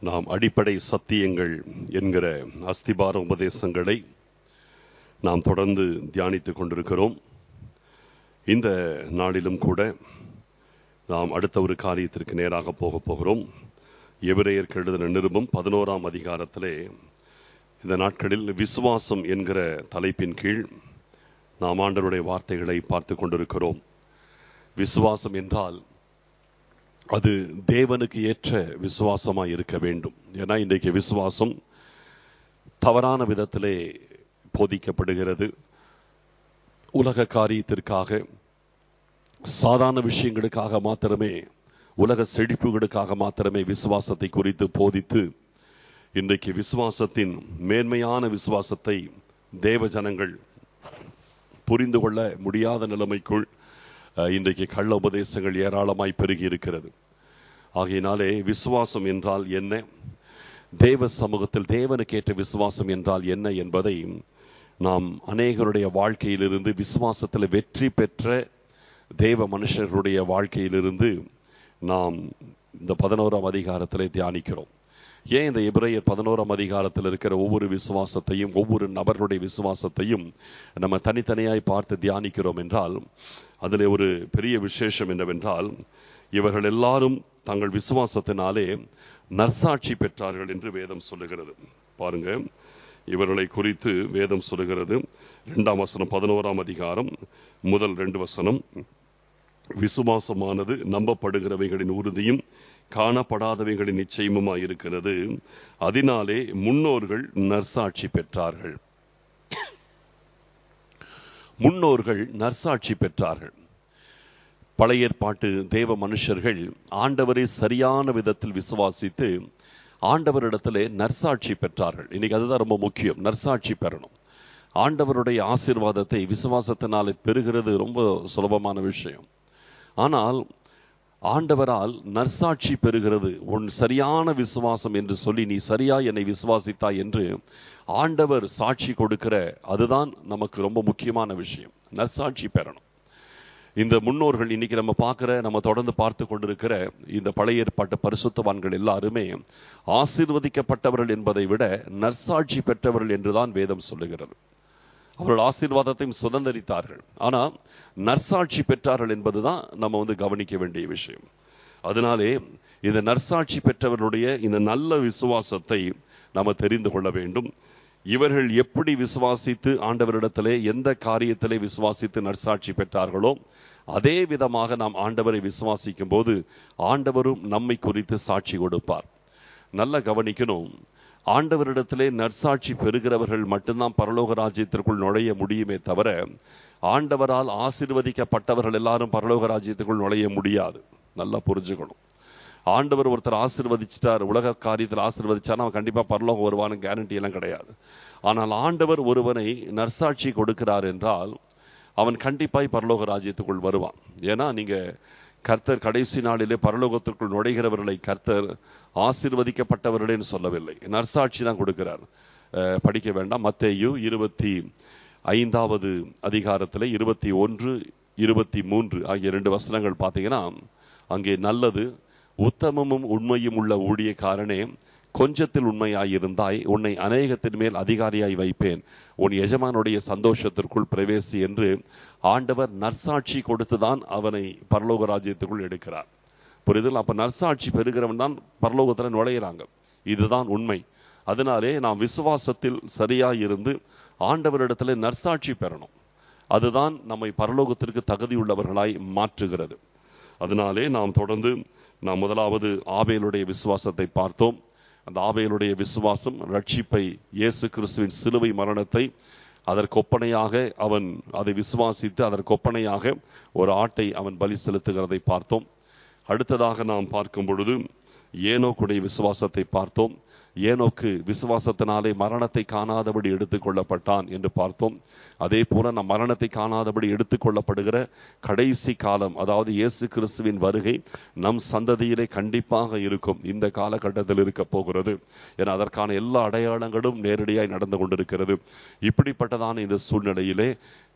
நாம் அடிப்படை சத்தியங்கள் என்கிற அஸ்திபார உபதேசங்களை நாம் தொடர்ந்து தியானித்துக் கொண்டிருக்கிறோம் இந்த நாளிலும் கூட நாம் அடுத்த ஒரு காரியத்திற்கு நேராக போக போகிறோம் எபிரேயருக்கு எழுதின நிருபம் பதினோராம் அதிகாரத்திலே இந்த நாட்களில் விசுவாசம் என்கிற தலைப்பின் கீழ் நாம் ஆண்டவருடைய வார்த்தைகளை பார்த்து கொண்டிருக்கிறோம் விசுவாசம் என்றால் அது தேவனுக்கு ஏற்ற விசுவாசமாய் இருக்க வேண்டும் ஏன்னா இன்றைக்கு விசுவாசம் தவறான விதத்திலே போதிக்கப்படுகிறது உலக காரியத்திற்காக சாதாரண விஷயங்களுக்காக மாத்திரமே உலக செழிப்புகளுக்காக மாத்திரமே விசுவாசத்தை குறித்து போதித்து இன்றைக்கு விசுவாசத்தின் மேன்மையான விசுவாசத்தை தேவ ஜனங்கள் புரிந்து கொள்ள முடியாத நிலைமைக்குள் இன்றைக்கு கள்ள உபதேசங்கள் ஏராளமாய் பெருகி இருக்கிறது ஆகையினாலே விசுவாசம் என்றால் என்ன தேவ சமூகத்தில் தேவனுக்கு ஏற்ற விசுவாசம் என்றால் என்ன என்பதை நாம் அநேகருடைய வாழ்க்கையிலிருந்து விசுவாசத்தில் வெற்றி பெற்ற தேவ மனுஷர்களுடைய வாழ்க்கையிலிருந்து நாம் இந்த பதினோராம் அதிகாரத்தில் தியானிக்கிறோம் ஏன் இந்த எபிரேயர் பதினோராம் அதிகாரத்தில் இருக்கிற ஒவ்வொரு விசுவாசத்தையும் ஒவ்வொரு நபர்களுடைய விசுவாசத்தையும் நம்ம தனித்தனியாய் பார்த்து தியானிக்கிறோம் என்றால் அதில் ஒரு பெரிய விசேஷம் என்னவென்றால் இவர்கள் எல்லாரும் தங்கள் விசுவாசத்தினாலே நற்சாட்சி பெற்றார்கள் என்று வேதம் சொல்லுகிறது பாருங்க இவர்களை குறித்து வேதம் சொல்லுகிறது இரண்டாம் வசனம் பதினோராம் அதிகாரம் முதல் ரெண்டு வசனம் விசுவாசமானது நம்பப்படுகிறவைகளின் உறுதியும் காணப்படாதவைகளின் நிச்சயமுமாய் இருக்கிறது அதனாலே முன்னோர்கள் நற்சாட்சி பெற்றார்கள் முன்னோர்கள் நற்சாட்சி பெற்றார்கள் பழைய ஏற்பாட்டு தேவ மனுஷர்கள் ஆண்டவரை சரியான விதத்தில் விசுவாசித்து ஆண்டவரிடத்திலே நற்சாட்சி பெற்றார்கள் இன்னைக்கு அதுதான் ரொம்ப முக்கியம் நற்சாட்சி பெறணும் ஆண்டவருடைய ஆசீர்வாதத்தை விசுவாசத்தினாலே பெறுகிறது ரொம்ப சுலபமான விஷயம் ஆனால் ஆண்டவரால் நற்சாட்சி பெறுகிறது உன் சரியான விசுவாசம் என்று சொல்லி நீ சரியா என்னை விசுவாசித்தாய் என்று ஆண்டவர் சாட்சி கொடுக்கிற அதுதான் நமக்கு ரொம்ப முக்கியமான விஷயம் நற்சாட்சி பெறணும் இந்த முன்னோர்கள் இன்னைக்கு நம்ம பார்க்கிற நம்ம தொடர்ந்து பார்த்து கொண்டிருக்கிற இந்த பழைய ஏற்பாட்டு பரிசுத்தவான்கள் எல்லாருமே ஆசீர்வதிக்கப்பட்டவர்கள் என்பதை விட நற்சாட்சி பெற்றவர்கள் என்றுதான் வேதம் சொல்லுகிறது அவர்கள் ஆசீர்வாதத்தையும் சுதந்திரித்தார்கள் ஆனா நற்சாட்சி பெற்றார்கள் என்பதுதான் நம்ம வந்து கவனிக்க வேண்டிய விஷயம் அதனாலே இந்த நற்சாட்சி பெற்றவர்களுடைய இந்த நல்ல விசுவாசத்தை நம்ம தெரிந்து கொள்ள வேண்டும் இவர்கள் எப்படி விசுவாசித்து ஆண்டவரிடத்திலே எந்த காரியத்திலே விசுவாசித்து நற்சாட்சி பெற்றார்களோ அதே விதமாக நாம் ஆண்டவரை விசுவாசிக்கும் போது ஆண்டவரும் நம்மை குறித்து சாட்சி கொடுப்பார் நல்ல கவனிக்கணும் ஆண்டவரிடத்திலே நற்சாட்சி பெறுகிறவர்கள் மட்டும்தான் பரலோக ராஜ்யத்திற்குள் நுழைய முடியுமே தவிர ஆண்டவரால் ஆசிர்வதிக்கப்பட்டவர்கள் எல்லாரும் பரலோக ராஜ்யத்துக்குள் நுழைய முடியாது நல்லா புரிஞ்சுக்கணும் ஆண்டவர் ஒருத்தர் ஆசிர்வதிச்சிட்டார் உலக காரியத்தில் ஆசிர்வதிச்சார் அவன் கண்டிப்பா பரலோகம் வருவான்னு கேரண்டி எல்லாம் கிடையாது ஆனால் ஆண்டவர் ஒருவனை நற்சாட்சி கொடுக்கிறார் என்றால் அவன் கண்டிப்பாய் பரலோக ராஜ்யத்துக்குள் வருவான் ஏன்னா நீங்க கர்த்தர் கடைசி நாளிலே பரலோகத்திற்குள் நுழைகிறவர்களை கர்த்தர் ஆசிர்வதிக்கப்பட்டவர்களேன்னு சொல்லவில்லை நற்சாட்சி தான் கொடுக்கிறார் படிக்க வேண்டாம் மத்தேயு இருபத்தி ஐந்தாவது அதிகாரத்தில் இருபத்தி ஒன்று இருபத்தி மூன்று ஆகிய ரெண்டு வசனங்கள் பார்த்தீங்கன்னா அங்கே நல்லது உத்தமமும் உண்மையும் உள்ள ஊழியக்காரனே கொஞ்சத்தில் உண்மையாயிருந்தாய் உன்னை அநேகத்தின் மேல் அதிகாரியாய் வைப்பேன் உன் எஜமானுடைய சந்தோஷத்திற்குள் பிரவேசி என்று ஆண்டவர் நற்சாட்சி கொடுத்துதான் அவனை பரலோக ராஜ்யத்துக்குள் எடுக்கிறார் புரிதல் அப்ப நற்சாட்சி பெறுகிறவன் தான் பரலோகத்துல நுழையிறாங்க இதுதான் உண்மை அதனாலே நாம் விசுவாசத்தில் சரியா இருந்து ஆண்டவரிடத்துல நற்சாட்சி பெறணும் அதுதான் நம்மை பரலோகத்திற்கு தகுதியுள்ளவர்களாய் மாற்றுகிறது அதனாலே நாம் தொடர்ந்து நாம் முதலாவது ஆபேலுடைய விசுவாசத்தை பார்த்தோம் அந்த ஆபேலுடைய விசுவாசம் ரட்சிப்பை இயேசு கிறிஸ்துவின் சிலுவை மரணத்தை அதற்கொப்பனையாக அவன் அதை விசுவாசித்து அதற்கொப்பனையாக ஒரு ஆட்டை அவன் பலி செலுத்துகிறதை பார்த்தோம் அடுத்ததாக நாம் பார்க்கும் பொழுது ஏனோக்குடைய விசுவாசத்தை பார்த்தோம் ஏனோக்கு விசுவாசத்தினாலே மரணத்தை காணாதபடி எடுத்துக்கொள்ளப்பட்டான் என்று பார்த்தோம் அதே போல நம் மரணத்தை காணாதபடி எடுத்துக்கொள்ளப்படுகிற கடைசி காலம் அதாவது இயேசு கிறிஸ்துவின் வருகை நம் சந்ததியிலே கண்டிப்பாக இருக்கும் இந்த காலகட்டத்தில் இருக்க போகிறது என அதற்கான எல்லா அடையாளங்களும் நேரடியாய் நடந்து கொண்டிருக்கிறது இப்படிப்பட்டதான இந்த சூழ்நிலையிலே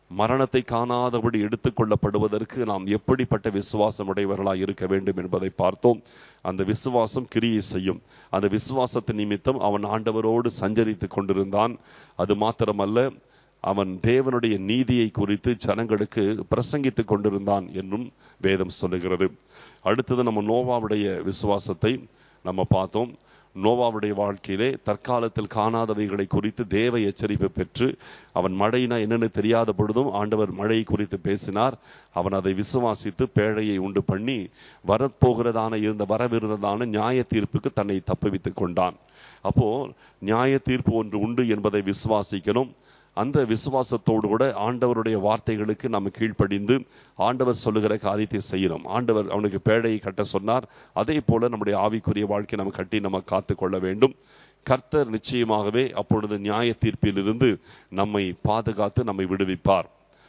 மரணத்தை காணாதபடி எடுத்துக்கொள்ளப்படுவதற்கு நாம் எப்படிப்பட்ட விசுவாசம் உடையவர்களாய் இருக்க வேண்டும் என்பதை பார்த்தோம் அந்த விசுவாசம் கிரியை செய்யும் அந்த விசுவாசத்தின் நிமித்தம் அவன் ஆண்டவரோடு சஞ்சரித்துக் கொண்டிருந்தான் அது மாத்திரமல்ல அவன் தேவனுடைய நீதியை குறித்து ஜனங்களுக்கு பிரசங்கித்துக் கொண்டிருந்தான் என்னும் வேதம் சொல்லுகிறது அடுத்தது நம்ம நோவாவுடைய விசுவாசத்தை நம்ம பார்த்தோம் நோவாவுடைய வாழ்க்கையிலே தற்காலத்தில் காணாதவைகளை குறித்து தேவ எச்சரிப்பு பெற்று அவன் மழைனா என்னன்னு தெரியாத பொழுதும் ஆண்டவர் மழை குறித்து பேசினார் அவன் அதை விசுவாசித்து பேழையை உண்டு பண்ணி வரப்போகிறதான இருந்த வரவிருந்ததான நியாய தீர்ப்புக்கு தன்னை தப்புவித்துக் கொண்டான் அப்போ நியாய தீர்ப்பு ஒன்று உண்டு என்பதை விசுவாசிக்கணும் அந்த விசுவாசத்தோடு கூட ஆண்டவருடைய வார்த்தைகளுக்கு நம்ம கீழ்ப்படிந்து ஆண்டவர் சொல்லுகிற காரியத்தை செய்யணும் ஆண்டவர் அவனுக்கு பேழையை கட்ட சொன்னார் அதே போல நம்முடைய ஆவிக்குரிய வாழ்க்கை நம்ம கட்டி நம்ம காத்து கொள்ள வேண்டும் கர்த்தர் நிச்சயமாகவே அப்பொழுது நியாய தீர்ப்பிலிருந்து நம்மை பாதுகாத்து நம்மை விடுவிப்பார்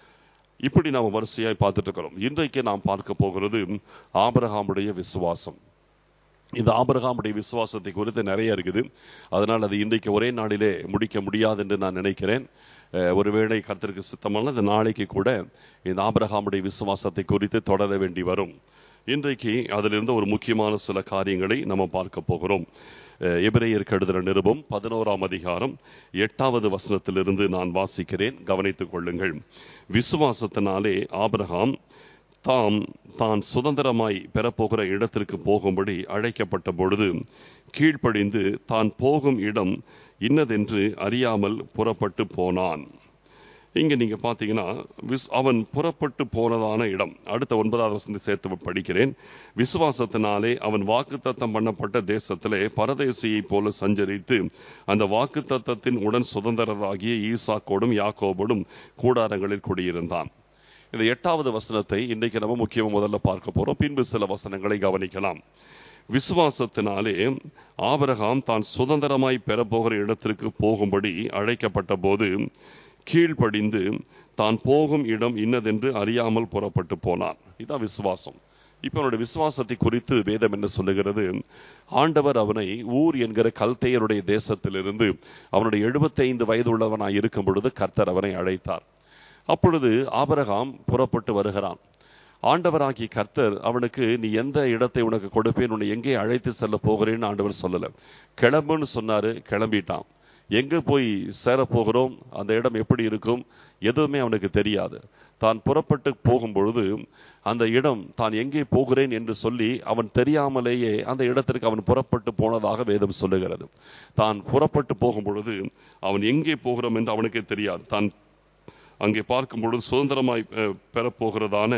இப்படி நாம் வரிசையாய் பார்த்துட்டு இருக்கிறோம் இன்றைக்கு நாம் பார்க்க போகிறது ஆபரகாமுடைய விசுவாசம் இந்த ஆபரகாமுடைய விசுவாசத்தை குறித்து நிறைய இருக்குது அதனால் அது இன்றைக்கு ஒரே நாளிலே முடிக்க முடியாது என்று நான் நினைக்கிறேன் அஹ் ஒருவேளை கர்த்தருக்கு சித்தமான இந்த நாளைக்கு கூட இந்த ஆபரகாமுடைய விசுவாசத்தை குறித்து தொடர வேண்டி வரும் இன்றைக்கு அதிலிருந்து ஒரு முக்கியமான சில காரியங்களை நம்ம பார்க்க போகிறோம் அஹ் எபிரேயருக்கு எழுதுகிற நிருபம் பதினோராம் அதிகாரம் எட்டாவது வசனத்திலிருந்து நான் வாசிக்கிறேன் கவனித்துக் கொள்ளுங்கள் விசுவாசத்தினாலே ஆபிரகாம் தாம் தான் சுதந்திரமாய் பெறப்போகிற இடத்திற்கு போகும்படி அழைக்கப்பட்ட பொழுது கீழ்ப்படிந்து தான் போகும் இடம் இன்னதென்று அறியாமல் புறப்பட்டு போனான் இங்க நீங்க பாத்தீங்கன்னா விஸ் அவன் புறப்பட்டு போனதான இடம் அடுத்த ஒன்பதாவது வசனத்தை சேர்த்து படிக்கிறேன் விசுவாசத்தினாலே அவன் வாக்குத்தத்தம் பண்ணப்பட்ட தேசத்திலே பரதேசியை போல சஞ்சரித்து அந்த வாக்குத்தத்தத்தின் உடன் சுதந்திரராகிய ஈசாக்கோடும் யாக்கோபோடும் கூடாரங்களில் குடியிருந்தான் இந்த எட்டாவது வசனத்தை இன்றைக்கு நம்ம முக்கியமா முதல்ல பார்க்க போறோம் பின்பு சில வசனங்களை கவனிக்கலாம் விசுவாசத்தினாலே ஆபரகாம் தான் சுதந்திரமாய் பெறப்போகிற இடத்திற்கு போகும்படி அழைக்கப்பட்ட போது கீழ்ப்படிந்து தான் போகும் இடம் இன்னதென்று அறியாமல் புறப்பட்டு போனான் இதான் விசுவாசம் இப்ப அவனுடைய விசுவாசத்தை குறித்து வேதம் என்ன சொல்லுகிறது ஆண்டவர் அவனை ஊர் என்கிற கல்தையருடைய தேசத்திலிருந்து அவனுடைய எழுபத்தைந்து வயது உள்ளவனாய் இருக்கும் பொழுது கர்த்தர் அவனை அழைத்தார் அப்பொழுது ஆபரகாம் புறப்பட்டு வருகிறான் ஆண்டவராகி கர்த்தர் அவனுக்கு நீ எந்த இடத்தை உனக்கு கொடுப்பேன் உன்னை எங்கே அழைத்து செல்ல போகிறேன்னு ஆண்டவர் சொல்லல கிளம்புன்னு சொன்னாரு கிளம்பிட்டான் எங்க போய் சேர போகிறோம் அந்த இடம் எப்படி இருக்கும் எதுவுமே அவனுக்கு தெரியாது தான் புறப்பட்டு போகும் பொழுது அந்த இடம் தான் எங்கே போகிறேன் என்று சொல்லி அவன் தெரியாமலேயே அந்த இடத்திற்கு அவன் புறப்பட்டு போனதாக வேதம் சொல்லுகிறது தான் புறப்பட்டு போகும் பொழுது அவன் எங்கே போகிறோம் என்று அவனுக்கே தெரியாது தான் அங்கே பார்க்கும் பொழுது சுதந்திரமாய் பெறப்போகிறதான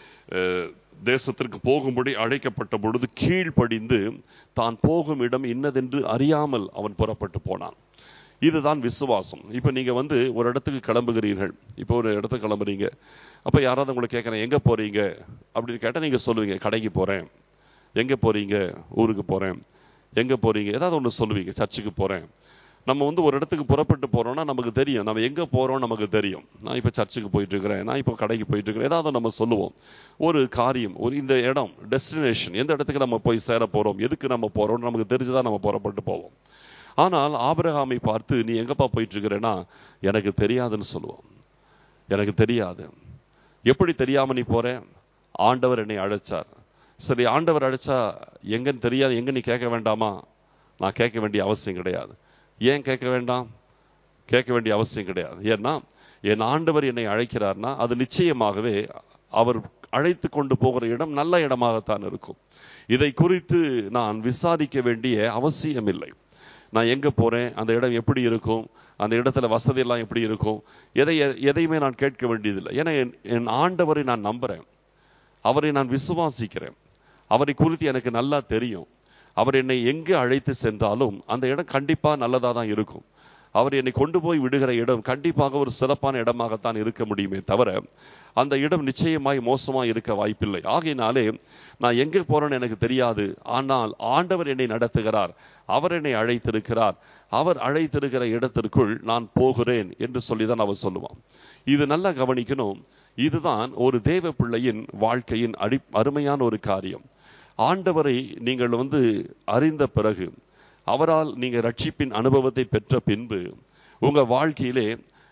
தேசத்திற்கு போகும்படி அழைக்கப்பட்ட பொழுது கீழ்ப்படிந்து தான் போகும் இடம் இன்னதென்று அறியாமல் அவன் புறப்பட்டு போனான் இதுதான் விசுவாசம் இப்போ நீங்க வந்து ஒரு இடத்துக்கு கிளம்புகிறீர்கள் இப்போ ஒரு இடத்துக்கு கிளம்புறீங்க அப்போ யாராவது உங்களை கேட்குறேன் எங்க போறீங்க அப்படின்னு கேட்டால் நீங்க சொல்லுவீங்க கடைக்கு போறேன் எங்க போறீங்க ஊருக்கு போறேன் எங்க போறீங்க ஏதாவது ஒன்று சொல்லுவீங்க சர்ச்சுக்கு போறேன் நம்ம வந்து ஒரு இடத்துக்கு புறப்பட்டு போறோம்னா நமக்கு தெரியும் நம்ம எங்க போறோம் நமக்கு தெரியும் நான் இப்போ சர்ச்சுக்கு போயிட்டு இருக்கிறேன் நான் இப்போ கடைக்கு போயிட்டு இருக்கிறேன் ஏதாவது நம்ம சொல்லுவோம் ஒரு காரியம் ஒரு இந்த இடம் டெஸ்டினேஷன் எந்த இடத்துக்கு நம்ம போய் சேர போறோம் எதுக்கு நம்ம போறோம் நமக்கு தெரிஞ்சுதான் நம்ம புறப்பட்டு போவோம் ஆனால் ஆபிரகாமை பார்த்து நீ எங்கப்பா போயிட்டு இருக்கிறேன்னா எனக்கு தெரியாதுன்னு சொல்லுவோம் எனக்கு தெரியாது எப்படி தெரியாம நீ போற ஆண்டவர் என்னை அழைச்சார் சரி ஆண்டவர் அழைச்சா எங்கன்னு தெரியாது எங்க நீ கேட்க வேண்டாமா நான் கேட்க வேண்டிய அவசியம் கிடையாது ஏன் கேட்க வேண்டாம் கேட்க வேண்டிய அவசியம் கிடையாது ஏன்னா என் ஆண்டவர் என்னை அழைக்கிறார்னா அது நிச்சயமாகவே அவர் அழைத்து கொண்டு போகிற இடம் நல்ல இடமாகத்தான் இருக்கும் இதை குறித்து நான் விசாரிக்க வேண்டிய அவசியம் இல்லை நான் எங்க போறேன் அந்த இடம் எப்படி இருக்கும் அந்த இடத்துல வசதி எல்லாம் எப்படி இருக்கும் எதை எதையுமே நான் கேட்க வேண்டியதில்லை ஏன்னா என் ஆண்டவரை நான் நம்புறேன் அவரை நான் விசுவாசிக்கிறேன் அவரை குறித்து எனக்கு நல்லா தெரியும் அவர் என்னை எங்கு அழைத்து சென்றாலும் அந்த இடம் கண்டிப்பா நல்லதா தான் இருக்கும் அவர் என்னை கொண்டு போய் விடுகிற இடம் கண்டிப்பாக ஒரு சிறப்பான இடமாகத்தான் இருக்க முடியுமே தவிர அந்த இடம் நிச்சயமாய் மோசமாய் இருக்க வாய்ப்பில்லை ஆகையினாலே நான் எங்க போறேன்னு எனக்கு தெரியாது ஆனால் ஆண்டவர் என்னை நடத்துகிறார் அவர் என்னை அழைத்திருக்கிறார் அவர் அழைத்திருக்கிற இடத்திற்குள் நான் போகிறேன் என்று சொல்லிதான் அவர் சொல்லுவான் இது நல்லா கவனிக்கணும் இதுதான் ஒரு தேவ பிள்ளையின் வாழ்க்கையின் அடி அருமையான ஒரு காரியம் ஆண்டவரை நீங்கள் வந்து அறிந்த பிறகு அவரால் நீங்க ரட்சிப்பின் அனுபவத்தை பெற்ற பின்பு உங்க வாழ்க்கையிலே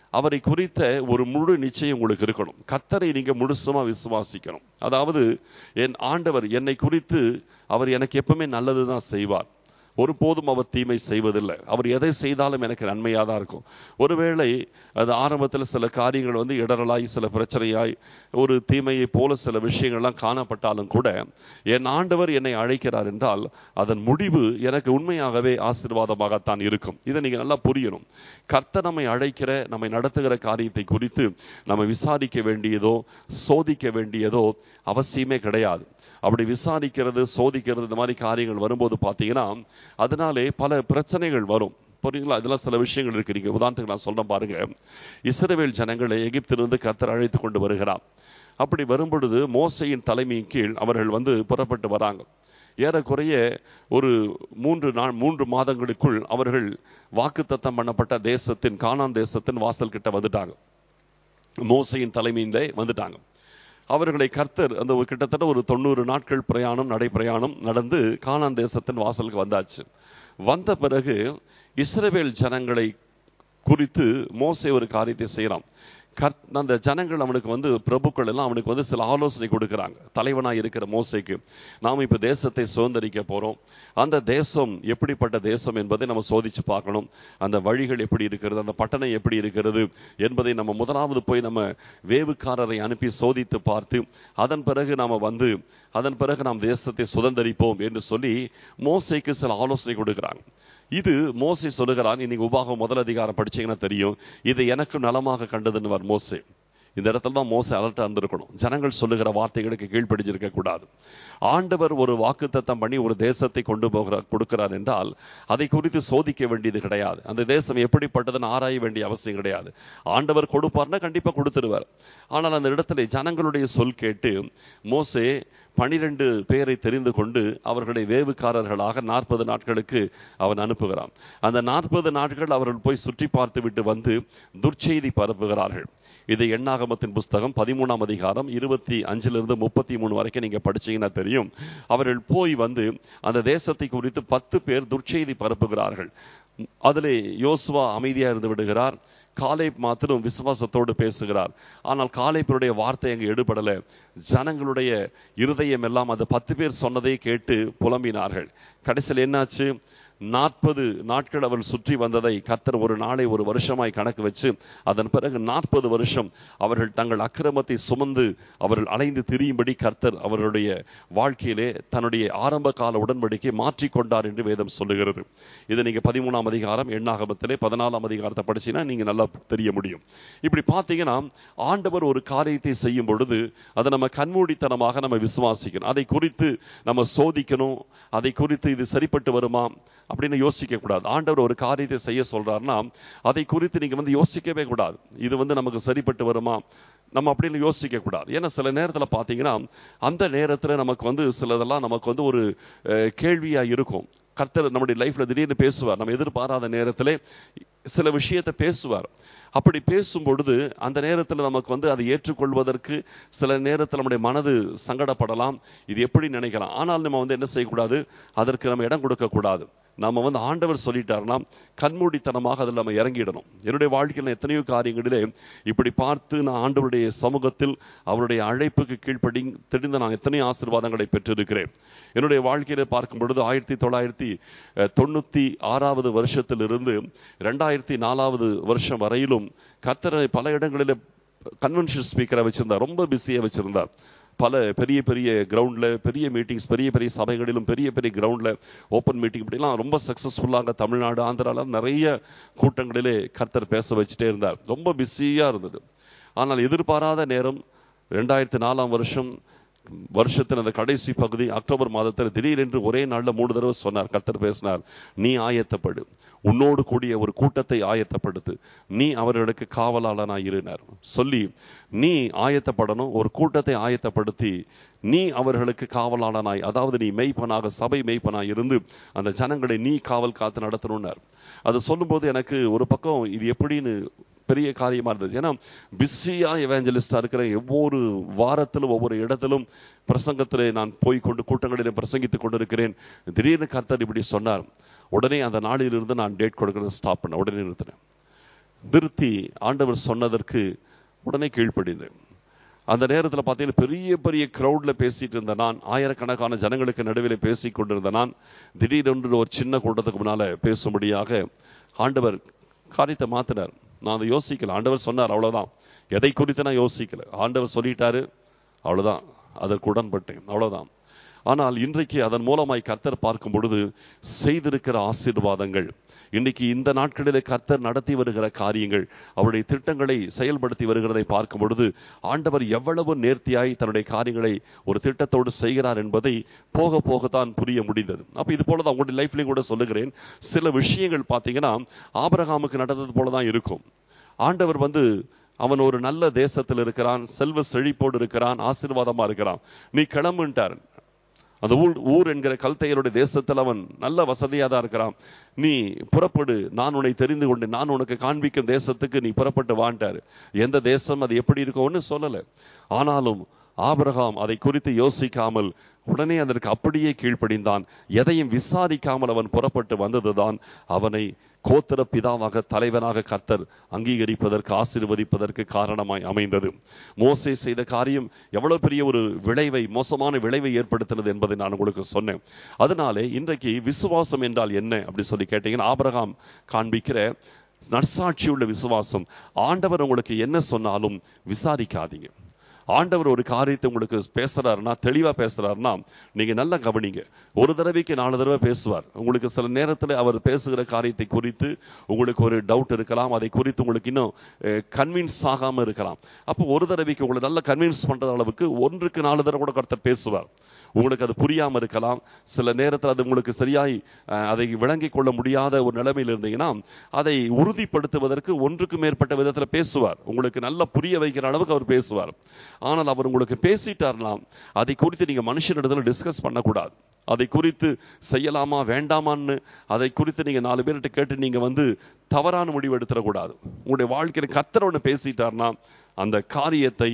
அவரை குறித்த ஒரு முழு நிச்சயம் உங்களுக்கு இருக்கணும் கர்த்தரை நீங்க முழுசுமா விசுவாசிக்கணும் அதாவது என் ஆண்டவர் என்னை குறித்து அவர் எனக்கு எப்பவுமே நல்லதுதான் செய்வார் ஒருபோதும் அவர் தீமை செய்வதில்லை அவர் எதை செய்தாலும் எனக்கு நன்மையாக தான் இருக்கும் ஒருவேளை அது ஆரம்பத்தில் சில காரியங்கள் வந்து இடரலாய் சில பிரச்சனையாய் ஒரு தீமையை போல சில விஷயங்கள்லாம் காணப்பட்டாலும் கூட என் ஆண்டவர் என்னை அழைக்கிறார் என்றால் அதன் முடிவு எனக்கு உண்மையாகவே ஆசீர்வாதமாகத்தான் இருக்கும் இதை நீங்க நல்லா புரியணும் கர்த்தர் நம்மை அழைக்கிற நம்மை நடத்துகிற காரியத்தை குறித்து நம்ம விசாரிக்க வேண்டியதோ சோதிக்க வேண்டியதோ அவசியமே கிடையாது அப்படி விசாரிக்கிறது சோதிக்கிறது இந்த மாதிரி காரியங்கள் வரும்போது பார்த்தீங்கன்னா அதனாலே பல பிரச்சனைகள் வரும் புரியுங்களா இதெல்லாம் சில விஷயங்கள் இருக்கு நீங்க உதாரணத்துக்கு நான் சொல்றேன் பாருங்க இஸ்ரவேல் ஜனங்களை எகிப்திலிருந்து கர்த்தர் அழைத்து கொண்டு வருகிறார் அப்படி வரும்பொழுது மோசையின் தலைமையின் கீழ் அவர்கள் வந்து புறப்பட்டு வராங்க ஏறக்குறைய ஒரு மூன்று நாள் மூன்று மாதங்களுக்குள் அவர்கள் வாக்குத்தத்தம் பண்ணப்பட்ட தேசத்தின் கானான் தேசத்தின் வாசல் கிட்ட வந்துட்டாங்க மோசையின் தலைமையிலே வந்துட்டாங்க அவர்களை கர்த்தர் அந்த ஒரு கிட்டத்தட்ட ஒரு தொண்ணூறு நாட்கள் பிரயாணம் நடைப்பிரயாணம் நடந்து கானான் தேசத்தின் வாசலுக்கு வந்தாச்சு வந்த பிறகு இஸ்ரவேல் ஜனங்களை குறித்து மோசே ஒரு காரியத்தை செய்யலாம் கர் அந்த ஜனங்கள் அவனுக்கு வந்து பிரபுக்கள் எல்லாம் அவனுக்கு வந்து சில ஆலோசனை கொடுக்குறாங்க தலைவனாய் இருக்கிற மோசைக்கு நாம் இப்ப தேசத்தை சுதந்திரிக்க போறோம் அந்த தேசம் எப்படிப்பட்ட தேசம் என்பதை நம்ம சோதிச்சு பார்க்கணும் அந்த வழிகள் எப்படி இருக்கிறது அந்த பட்டணம் எப்படி இருக்கிறது என்பதை நம்ம முதலாவது போய் நம்ம வேவுக்காரரை அனுப்பி சோதித்து பார்த்து அதன் பிறகு நாம வந்து அதன் பிறகு நாம் தேசத்தை சுதந்திரிப்போம் என்று சொல்லி மோசைக்கு சில ஆலோசனை கொடுக்குறாங்க இது மோசை சொல்லுகிறான் இன்னைக்கு உபாகம் முதல் அதிகாரம் படிச்சீங்கன்னா தெரியும் இது எனக்கு நலமாக கண்டதுன்னு மோசே இந்த இடத்துல தான் மோசை அலர்ட்டா இருந்திருக்கணும் ஜனங்கள் சொல்லுகிற வார்த்தைகளுக்கு கீழ்ப்படிஞ்சிருக்க கூடாது ஆண்டவர் ஒரு வாக்குத்தத்தம் பண்ணி ஒரு தேசத்தை கொண்டு போகிறார் கொடுக்கிறார் என்றால் அதை குறித்து சோதிக்க வேண்டியது கிடையாது அந்த தேசம் எப்படிப்பட்டதுன்னு ஆராய வேண்டிய அவசியம் கிடையாது ஆண்டவர் கொடுப்பார்னா கண்டிப்பா கொடுத்துருவார் ஆனால் அந்த இடத்துல ஜனங்களுடைய சொல் கேட்டு மோசே பனிரெண்டு பேரை தெரிந்து கொண்டு அவர்களை வேவுக்காரர்களாக நாற்பது நாட்களுக்கு அவன் அனுப்புகிறான் அந்த நாற்பது நாட்கள் அவர்கள் போய் சுற்றி பார்த்து விட்டு வந்து துர்ச்செய்தி பரப்புகிறார்கள் இது எண்ணாகமத்தின் புஸ்தகம் பதிமூணாம் அதிகாரம் இருபத்தி அஞ்சிலிருந்து முப்பத்தி மூணு வரைக்கும் நீங்க படிச்சீங்கன்னா தெரியும் அவர்கள் போய் வந்து அந்த தேசத்தை குறித்து பத்து பேர் துர்ச்செய்தி பரப்புகிறார்கள் அதிலே யோசுவா அமைதியா இருந்து விடுகிறார் காலேப் மாத்திரம் விசுவாசத்தோடு பேசுகிறார் ஆனால் காலேப்பருடைய வார்த்தை அங்கு எடுபடல ஜனங்களுடைய இருதயம் எல்லாம் அந்த பத்து பேர் சொன்னதை கேட்டு புலம்பினார்கள் கடைசியில் என்னாச்சு நாற்பது நாட்கள் அவள் சுற்றி வந்ததை கர்த்தர் ஒரு நாளை ஒரு வருஷமாய் கணக்கு வச்சு அதன் பிறகு நாற்பது வருஷம் அவர்கள் தங்கள் அக்கிரமத்தை சுமந்து அவர்கள் அலைந்து திரியும்படி கர்த்தர் அவர்களுடைய வாழ்க்கையிலே தன்னுடைய ஆரம்ப கால உடன்படிக்கை மாற்றிக்கொண்டார் என்று வேதம் சொல்லுகிறது இதை நீங்க பதிமூணாம் அதிகாரம் எண்ணாகமத்திலே பதினாலாம் அதிகாரத்தை படிச்சீங்கன்னா நீங்க நல்லா தெரிய முடியும் இப்படி பார்த்தீங்கன்னா ஆண்டவர் ஒரு காரியத்தை செய்யும் பொழுது அதை நம்ம கண்மூடித்தனமாக நம்ம விசுவாசிக்கணும் அதை குறித்து நம்ம சோதிக்கணும் அதை குறித்து இது சரிப்பட்டு வருமா அப்படின்னு யோசிக்க கூடாது ஆண்டவர் ஒரு காரியத்தை செய்ய சொல்றாருன்னா அதை குறித்து நீங்க வந்து யோசிக்கவே கூடாது இது வந்து நமக்கு சரிப்பட்டு வருமா நம்ம அப்படின்னு யோசிக்க கூடாது ஏன்னா சில நேரத்துல பாத்தீங்கன்னா அந்த நேரத்துல நமக்கு வந்து சிலதெல்லாம் நமக்கு வந்து ஒரு அஹ், கேள்வியா இருக்கும் கர்த்தர் நம்முடைய லைஃப்ல திடீர்னு பேசுவார் நம்ம எதிர்பாராத நேரத்திலே சில விஷயத்தை பேசுவார் அப்படி பேசும் பொழுது அந்த நேரத்தில் நமக்கு வந்து அதை ஏற்றுக்கொள்வதற்கு சில நேரத்தில் நம்முடைய மனது சங்கடப்படலாம் இது எப்படி நினைக்கலாம் ஆனால் நம்ம வந்து என்ன செய்யக்கூடாது அதற்கு நம்ம இடம் கொடுக்க கூடாது நம்ம வந்து ஆண்டவர் சொல்லிட்டாருன்னா கண்மூடித்தனமாக அதில் நம்ம இறங்கிடணும் என்னுடைய வாழ்க்கையில் எத்தனையோ காரியங்களிலே இப்படி பார்த்து நான் ஆண்டவருடைய சமூகத்தில் அவருடைய அழைப்புக்கு கீழ்ப்படி தெரிந்த நான் எத்தனையோ ஆசீர்வாதங்களை பெற்றிருக்கிறேன் என்னுடைய வாழ்க்கையில பார்க்கும் பொழுது ஆயிரத்தி தொள்ளாயிரத்தி அஹ், தொண்ணூத்தி ஆறாவது வருஷத்திலிருந்து ரெண்டாயிரத்தி நாலாவது வருஷம் வரையிலும் கர்த்தரை பல இடங்களில் கன்வென்ஷன் ஸ்பீக்கரை வச்சிருந்தார் ரொம்ப பிஸியா வச்சிருந்தார் பல பெரிய பெரிய கிரவுண்ட்ல பெரிய மீட்டிங்ஸ் பெரிய பெரிய சபைகளிலும் பெரிய பெரிய கிரவுண்ட்ல ஓப்பன் மீட்டிங் இப்படிலாம் ரொம்ப சக்சஸ்ஃபுல்லாக தமிழ்நாடு ஆந்திரால நிறைய கூட்டங்களிலே கர்த்தர் பேச வச்சுட்டே இருந்தார் ரொம்ப பிஸியா இருந்தது ஆனால் எதிர்பாராத நேரம் ரெண்டாயிரத்தி நாலாம் வருஷம் வருஷத்தின் அந்த கடைசி பகுதி அக்டோபர் மாதத்தில் திடீரென்று ஒரே நாள்ல மூணு தடவை சொன்னார் கர்த்தர் பேசினார் நீ ஆயத்தப்படு உன்னோடு கூடிய ஒரு கூட்டத்தை ஆயத்தப்படுத்து நீ அவர்களுக்கு காவலாளனாய் இருனார் சொல்லி நீ ஆயத்தப்படணும் ஒரு கூட்டத்தை ஆயத்தப்படுத்தி நீ அவர்களுக்கு காவலாளனாய் அதாவது நீ மெய்ப்பனாக சபை மெய்ப்பனாய் இருந்து அந்த ஜனங்களை நீ காவல் காத்து நடத்தணும்னார் அது சொல்லும்போது எனக்கு ஒரு பக்கம் இது எப்படின்னு பெரிய காரியமா இருந்தது ஏன்னா பிஸியா எவாஞ்சலிஸ்டா இருக்கிற ஒவ்வொரு வாரத்திலும் ஒவ்வொரு இடத்திலும் பிரசங்கத்திலே நான் போய் கொண்டு கூட்டங்களிலே பிரசங்கித்துக் கொண்டிருக்கிறேன் திடீர்னு கர்த்தர் இப்படி சொன்னார் உடனே அந்த நாளிலிருந்து நான் டேட் கொடுக்கறத ஸ்டாப் பண்ண உடனே நிறுத்தினேன் நிறுத்தி ஆண்டவர் சொன்னதற்கு உடனே கீழ்ப்படிந்தேன் அந்த நேரத்தில் பார்த்தீங்கன்னா பெரிய பெரிய க்ரௌட்ல பேசிட்டு இருந்த நான் ஆயிரக்கணக்கான ஜனங்களுக்கு நடுவில் பேசிக் கொண்டிருந்த நான் திடீரென்று ஒரு சின்ன கூட்டத்துக்கு முன்னால பேசும்படியாக ஆண்டவர் காரியத்தை மாத்தினார் நான் அதை யோசிக்கல ஆண்டவர் சொன்னார் அவ்வளவுதான் எதை குறித்து நான் யோசிக்கல ஆண்டவர் சொல்லிட்டாரு அவ்வளவுதான் அதற்கு உடன்பட்டேன் அவ்வளவுதான் ஆனால் இன்றைக்கு அதன் மூலமாய் கர்த்தர் பார்க்கும் பொழுது செய்திருக்கிற ஆசீர்வாதங்கள் இன்னைக்கு இந்த நாட்களிலே கர்த்தர் நடத்தி வருகிற காரியங்கள் அவருடைய திட்டங்களை செயல்படுத்தி வருகிறதை பார்க்கும் பொழுது ஆண்டவர் எவ்வளவு நேர்த்தியாய் தன்னுடைய காரியங்களை ஒரு திட்டத்தோடு செய்கிறார் என்பதை போக போகத்தான் புரிய முடிந்தது அப்ப இது போலதான் உங்களுடைய லைஃப்லயும் கூட சொல்லுகிறேன் சில விஷயங்கள் பார்த்தீங்கன்னா ஆபரகாமுக்கு நடந்தது போலதான் இருக்கும் ஆண்டவர் வந்து அவன் ஒரு நல்ல தேசத்தில் இருக்கிறான் செல்வ செழிப்போடு இருக்கிறான் ஆசீர்வாதமா இருக்கிறான் நீ கிளம்புன்ட்டார் அந்த ஊர் ஊர் என்கிற கல்தையருடைய தேசத்தில் அவன் நல்ல வசதியா தான் இருக்கிறான் நீ புறப்படு நான் உன்னை தெரிந்து கொண்டு நான் உனக்கு காண்பிக்கும் தேசத்துக்கு நீ புறப்பட்டு வாண்டாரு எந்த தேசம் அது எப்படி இருக்கும்னு சொல்லல ஆனாலும் ஆபிரகாம் அதை குறித்து யோசிக்காமல் உடனே அதற்கு அப்படியே கீழ்ப்படிந்தான் எதையும் விசாரிக்காமல் அவன் புறப்பட்டு வந்ததுதான் அவனை கோத்திர பிதாவாக தலைவனாக கர்த்தர் அங்கீகரிப்பதற்கு ஆசீர்வதிப்பதற்கு காரணமாய் அமைந்தது மோசே செய்த காரியம் எவ்வளவு பெரிய ஒரு விளைவை மோசமான விளைவை ஏற்படுத்தினது என்பதை நான் உங்களுக்கு சொன்னேன் அதனாலே இன்றைக்கு விசுவாசம் என்றால் என்ன அப்படி சொல்லி கேட்டீங்கன்னா ஆபிரகாம் காண்பிக்கிற நற்சாட்சி உள்ள விசுவாசம் ஆண்டவர் உங்களுக்கு என்ன சொன்னாலும் விசாரிக்காதீங்க ஆண்டவர் ஒரு காரியத்தை உங்களுக்கு பேசுறாருன்னா தெளிவா பேசுறாருன்னா நீங்க நல்லா கவனிங்க ஒரு தடவைக்கு நாலு தடவை பேசுவார் உங்களுக்கு சில நேரத்தில் அவர் பேசுகிற காரியத்தை குறித்து உங்களுக்கு ஒரு டவுட் இருக்கலாம் அதை குறித்து உங்களுக்கு இன்னும் கன்வின்ஸ் ஆகாம இருக்கலாம் அப்போ ஒரு தடவைக்கு உங்களை நல்லா கன்வின்ஸ் பண்ற அளவுக்கு ஒன்றுக்கு நாலு தடவை கூட கருத்தர் பேசுவார் உங்களுக்கு அது புரியாம இருக்கலாம் சில நேரத்தில் அது உங்களுக்கு சரியாய் அதை விளங்கிக் கொள்ள முடியாத ஒரு நிலைமையில் இருந்தீங்கன்னா அதை உறுதிப்படுத்துவதற்கு ஒன்றுக்கு மேற்பட்ட விதத்துல பேசுவார் உங்களுக்கு நல்லா புரிய வைக்கிற அளவுக்கு அவர் பேசுவார் ஆனால் அவர் உங்களுக்கு பேசிட்டார்னா அதை குறித்து நீங்க மனுஷனிடத்துல டிஸ்கஸ் பண்ணக்கூடாது அதை குறித்து செய்யலாமா வேண்டாமான்னு அதை குறித்து நீங்க நாலு பேர்கிட்ட கேட்டு நீங்க வந்து தவறான முடிவு எடுத்துடக்கூடாது உங்களுடைய வாழ்க்கையில கத்தர் ஒன்று பேசிட்டார்னா அந்த காரியத்தை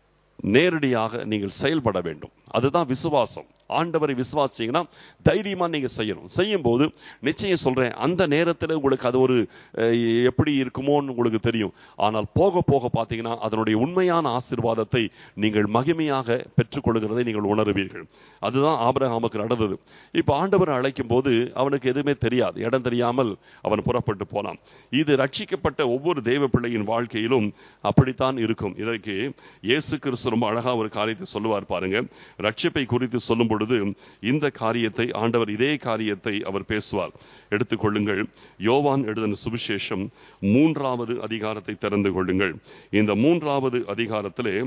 நேரடியாக நீங்கள் செயல்பட வேண்டும் அதுதான் விசுவாசம் ஆண்டவரை விசுவாசிங்கன்னா தைரியமா நீங்க செய்யணும் செய்யும் போது நிச்சயம் சொல்றேன் அந்த நேரத்தில் உங்களுக்கு அது ஒரு எப்படி இருக்குமோன்னு உங்களுக்கு தெரியும் ஆனால் போக போக பார்த்தீங்கன்னா அதனுடைய உண்மையான ஆசிர்வாதத்தை நீங்கள் மகிமையாக பெற்றுக்கொள்கிறதை நீங்கள் உணருவீர்கள் அதுதான் ஆபரகாமுக்கு நடந்தது இப்ப ஆண்டவர் அழைக்கும் போது அவனுக்கு எதுவுமே தெரியாது இடம் தெரியாமல் அவன் புறப்பட்டு போனான் இது ரட்சிக்கப்பட்ட ஒவ்வொரு தெய்வ பிள்ளையின் வாழ்க்கையிலும் அப்படித்தான் இருக்கும் இதற்கு இயேசு கிறிஸ்து ரொம்ப அழகா ஒரு காரியத்தை சொல்லுவார் பாருங்க ரட்சிப்பை குறித்து சொல்லும் பொழுது இந்த காரியத்தை ஆண்டவர் இதே காரியத்தை அவர் பேசுவார் எடுத்துக்கொள்ளுங்கள் யோவான் எழுதின சுவிசேஷம் மூன்றாவது அதிகாரத்தை திறந்து கொள்ளுங்கள் இந்த மூன்றாவது அதிகாரத்திலே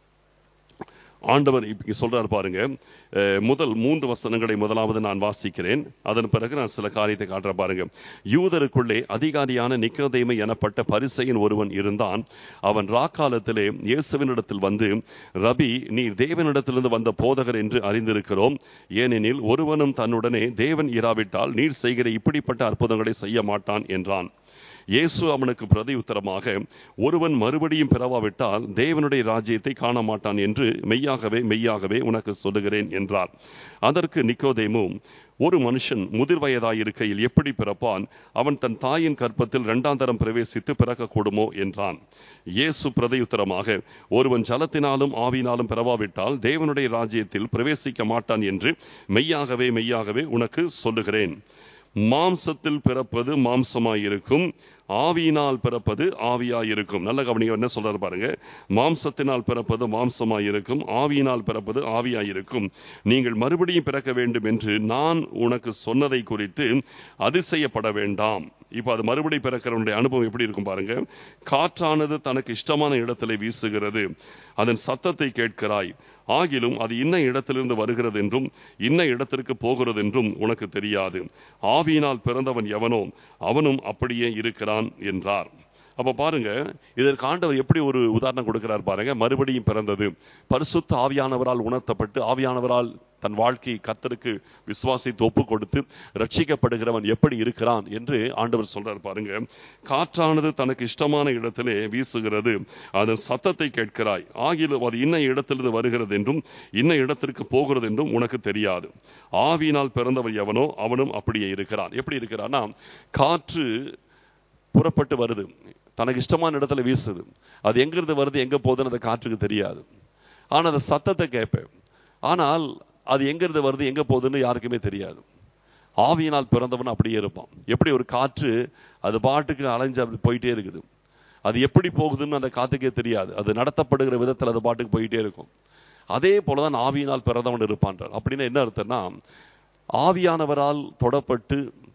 ஆண்டவர் இப்ப சொல்றாரு பாருங்க முதல் மூன்று வசனங்களை முதலாவது நான் வாசிக்கிறேன் அதன் பிறகு நான் சில காரியத்தை காட்டுற பாருங்க யூதருக்குள்ளே அதிகாரியான நிக்கதேமை எனப்பட்ட பரிசையின் ஒருவன் இருந்தான் அவன் ராக்காலத்திலே இயேசுவினிடத்தில் வந்து ரபி நீ தேவனிடத்திலிருந்து வந்த போதகர் என்று அறிந்திருக்கிறோம் ஏனெனில் ஒருவனும் தன்னுடனே தேவன் இராவிட்டால் நீர் செய்கிற இப்படிப்பட்ட அற்புதங்களை செய்ய மாட்டான் என்றான் இயேசு அவனுக்கு பிரதி உத்தரமாக ஒருவன் மறுபடியும் பிறவாவிட்டால் தேவனுடைய ராஜ்யத்தை காண மாட்டான் என்று மெய்யாகவே மெய்யாகவே உனக்கு சொல்லுகிறேன் என்றார் அதற்கு நிக்கோதேமு ஒரு மனுஷன் முதிர் வயதாயிருக்கையில் எப்படி பிறப்பான் அவன் தன் தாயின் கற்பத்தில் இரண்டாம் தரம் பிரவேசித்து பிறக்கக்கூடுமோ என்றான் இயேசு பிரதியுத்தரமாக ஒருவன் ஜலத்தினாலும் ஆவினாலும் பிறவாவிட்டால் தேவனுடைய ராஜ்யத்தில் பிரவேசிக்க மாட்டான் என்று மெய்யாகவே மெய்யாகவே உனக்கு சொல்லுகிறேன் மாம்சத்தில் பிறப்பது மாம்சமாயிருக்கும் ஆவியினால் பிறப்பது ஆவியாயிருக்கும் நல்ல கவனியம் என்ன சொல்றாரு பாருங்க மாம்சத்தினால் பிறப்பது மாம்சமாயிருக்கும் ஆவியினால் பிறப்பது ஆவியாயிருக்கும் நீங்கள் மறுபடியும் பிறக்க வேண்டும் என்று நான் உனக்கு சொன்னதை குறித்து அதிசயப்பட வேண்டாம் இப்ப அது மறுபடியும் பிறக்கிறவனுடைய அனுபவம் எப்படி இருக்கும் பாருங்க காற்றானது தனக்கு இஷ்டமான இடத்துல வீசுகிறது அதன் சத்தத்தை கேட்கிறாய் ஆகிலும் அது இன்ன இடத்திலிருந்து வருகிறது என்றும் இன்ன இடத்திற்கு போகிறது என்றும் உனக்கு தெரியாது ஆவியினால் பிறந்தவன் எவனோ அவனும் அப்படியே இருக்கிறான் என்றார் அப்ப பாருங்க இதற்கு ஆண்டவர் எப்படி ஒரு உதாரணம் கொடுக்கிறார் பாருங்க மறுபடியும் பிறந்தது பரிசுத்த ஆவியானவரால் உணர்த்தப்பட்டு ஆவியானவரால் தன் வாழ்க்கை கத்தருக்கு விசுவாசித்து ஒப்பு கொடுத்து ரட்சிக்கப்படுகிறவன் எப்படி இருக்கிறான் என்று ஆண்டவர் சொல்றார் பாருங்க காற்றானது தனக்கு இஷ்டமான இடத்திலே வீசுகிறது அதன் சத்தத்தை கேட்கிறாய் ஆகிலும் அது இன்ன இடத்திலிருந்து வருகிறது என்றும் இன்ன இடத்திற்கு போகிறது என்றும் உனக்கு தெரியாது ஆவியினால் பிறந்தவன் எவனோ அவனும் அப்படியே இருக்கிறான் எப்படி இருக்கிறான்னா காற்று புறப்பட்டு வருது தனக்கு இஷ்டமான இடத்துல வீசுது அது எங்கிருந்து வருது எங்க போகுதுன்னு அந்த காற்றுக்கு தெரியாது ஆனா அந்த சத்தத்தை கேட்பேன் ஆனால் அது எங்கிருந்து வருது எங்க போகுதுன்னு யாருக்குமே தெரியாது ஆவியினால் பிறந்தவன் அப்படியே இருப்பான் எப்படி ஒரு காற்று அது பாட்டுக்கு அலைஞ்சு அப்படி போயிட்டே இருக்குது அது எப்படி போகுதுன்னு அந்த காத்துக்கே தெரியாது அது நடத்தப்படுகிற விதத்தில் அது பாட்டுக்கு போயிட்டே இருக்கும் அதே போலதான் ஆவியினால் பிறந்தவன் இருப்பான்றார் அப்படின்னா என்ன அர்த்தம்னா ஆவியானவரால் தொடப்பட்டு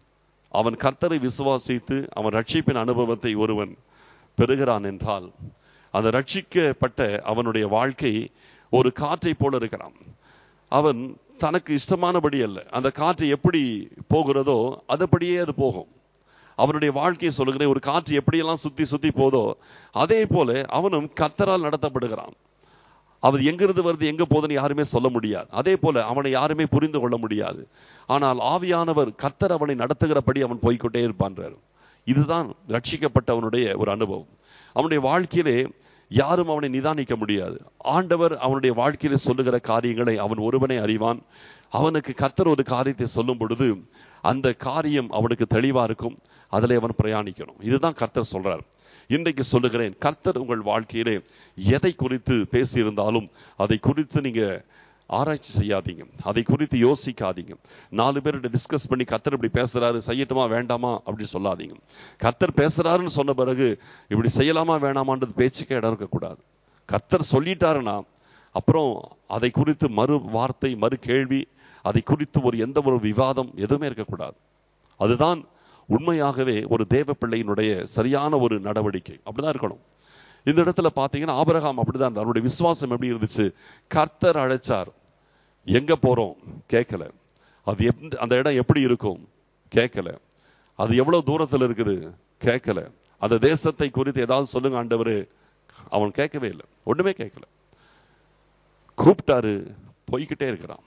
அவன் கர்த்தரை விசுவாசித்து அவன் ரட்சிப்பின் அனுபவத்தை ஒருவன் பெறுகிறான் என்றால் அந்த ரட்சிக்கப்பட்ட அவனுடைய வாழ்க்கை ஒரு காற்றை போல இருக்கிறான் அவன் தனக்கு இஷ்டமானபடி அல்ல அந்த காற்று எப்படி போகிறதோ அதுபடியே அது போகும் அவனுடைய வாழ்க்கையை சொல்லுகிற ஒரு காற்று எப்படியெல்லாம் சுத்தி சுத்தி போதோ அதே போல அவனும் கத்தரால் நடத்தப்படுகிறான் அவர் எங்கிருந்து வருது எங்க போகுதுன்னு யாருமே சொல்ல முடியாது அதே போல அவனை யாருமே புரிந்து கொள்ள முடியாது ஆனால் ஆவியானவர் கர்த்தர் அவனை நடத்துகிறபடி அவன் போய்க்கொண்டே இருப்பான்றார் இதுதான் ரட்சிக்கப்பட்டவனுடைய ஒரு அனுபவம் அவனுடைய வாழ்க்கையிலே யாரும் அவனை நிதானிக்க முடியாது ஆண்டவர் அவனுடைய வாழ்க்கையில சொல்லுகிற காரியங்களை அவன் ஒருவனே அறிவான் அவனுக்கு கர்த்தர் ஒரு காரியத்தை சொல்லும் பொழுது அந்த காரியம் அவனுக்கு தெளிவா இருக்கும் அதில் அவன் பிரயாணிக்கணும் இதுதான் கர்த்தர் சொல்றார் இன்றைக்கு சொல்லுகிறேன் கர்த்தர் உங்கள் வாழ்க்கையிலே எதை குறித்து பேசியிருந்தாலும் அதை குறித்து நீங்க ஆராய்ச்சி செய்யாதீங்க அதை குறித்து யோசிக்காதீங்க நாலு பேர்கிட்ட டிஸ்கஸ் பண்ணி கர்த்தர் இப்படி பேசுறாரு செய்யட்டுமா வேண்டாமா அப்படி சொல்லாதீங்க கர்த்தர் பேசுறாருன்னு சொன்ன பிறகு இப்படி செய்யலாமா வேணாமான்றது பேச்சுக்கே இடம் இருக்கக்கூடாது கர்த்தர் சொல்லிட்டாருன்னா அப்புறம் அதை குறித்து மறு வார்த்தை மறு கேள்வி அதை குறித்து ஒரு எந்த ஒரு விவாதம் எதுவுமே இருக்கக்கூடாது அதுதான் உண்மையாகவே ஒரு தேவ பிள்ளையினுடைய சரியான ஒரு நடவடிக்கை அப்படிதான் இருக்கணும் இந்த இடத்துல பாத்தீங்கன்னா ஆபரகாம் அப்படிதான் இருந்தார் அவருடைய விசுவாசம் எப்படி இருந்துச்சு கர்த்தர் அழைச்சார் எங்க போறோம் கேட்கல அது எந்த அந்த இடம் எப்படி இருக்கும் கேட்கல அது எவ்வளவு தூரத்துல இருக்குது கேட்கல அந்த தேசத்தை குறித்து ஏதாவது சொல்லுங்க ஆண்டவரு அவன் கேட்கவே இல்லை ஒண்ணுமே கேட்கல கூப்பிட்டாரு போய்கிட்டே இருக்கிறான்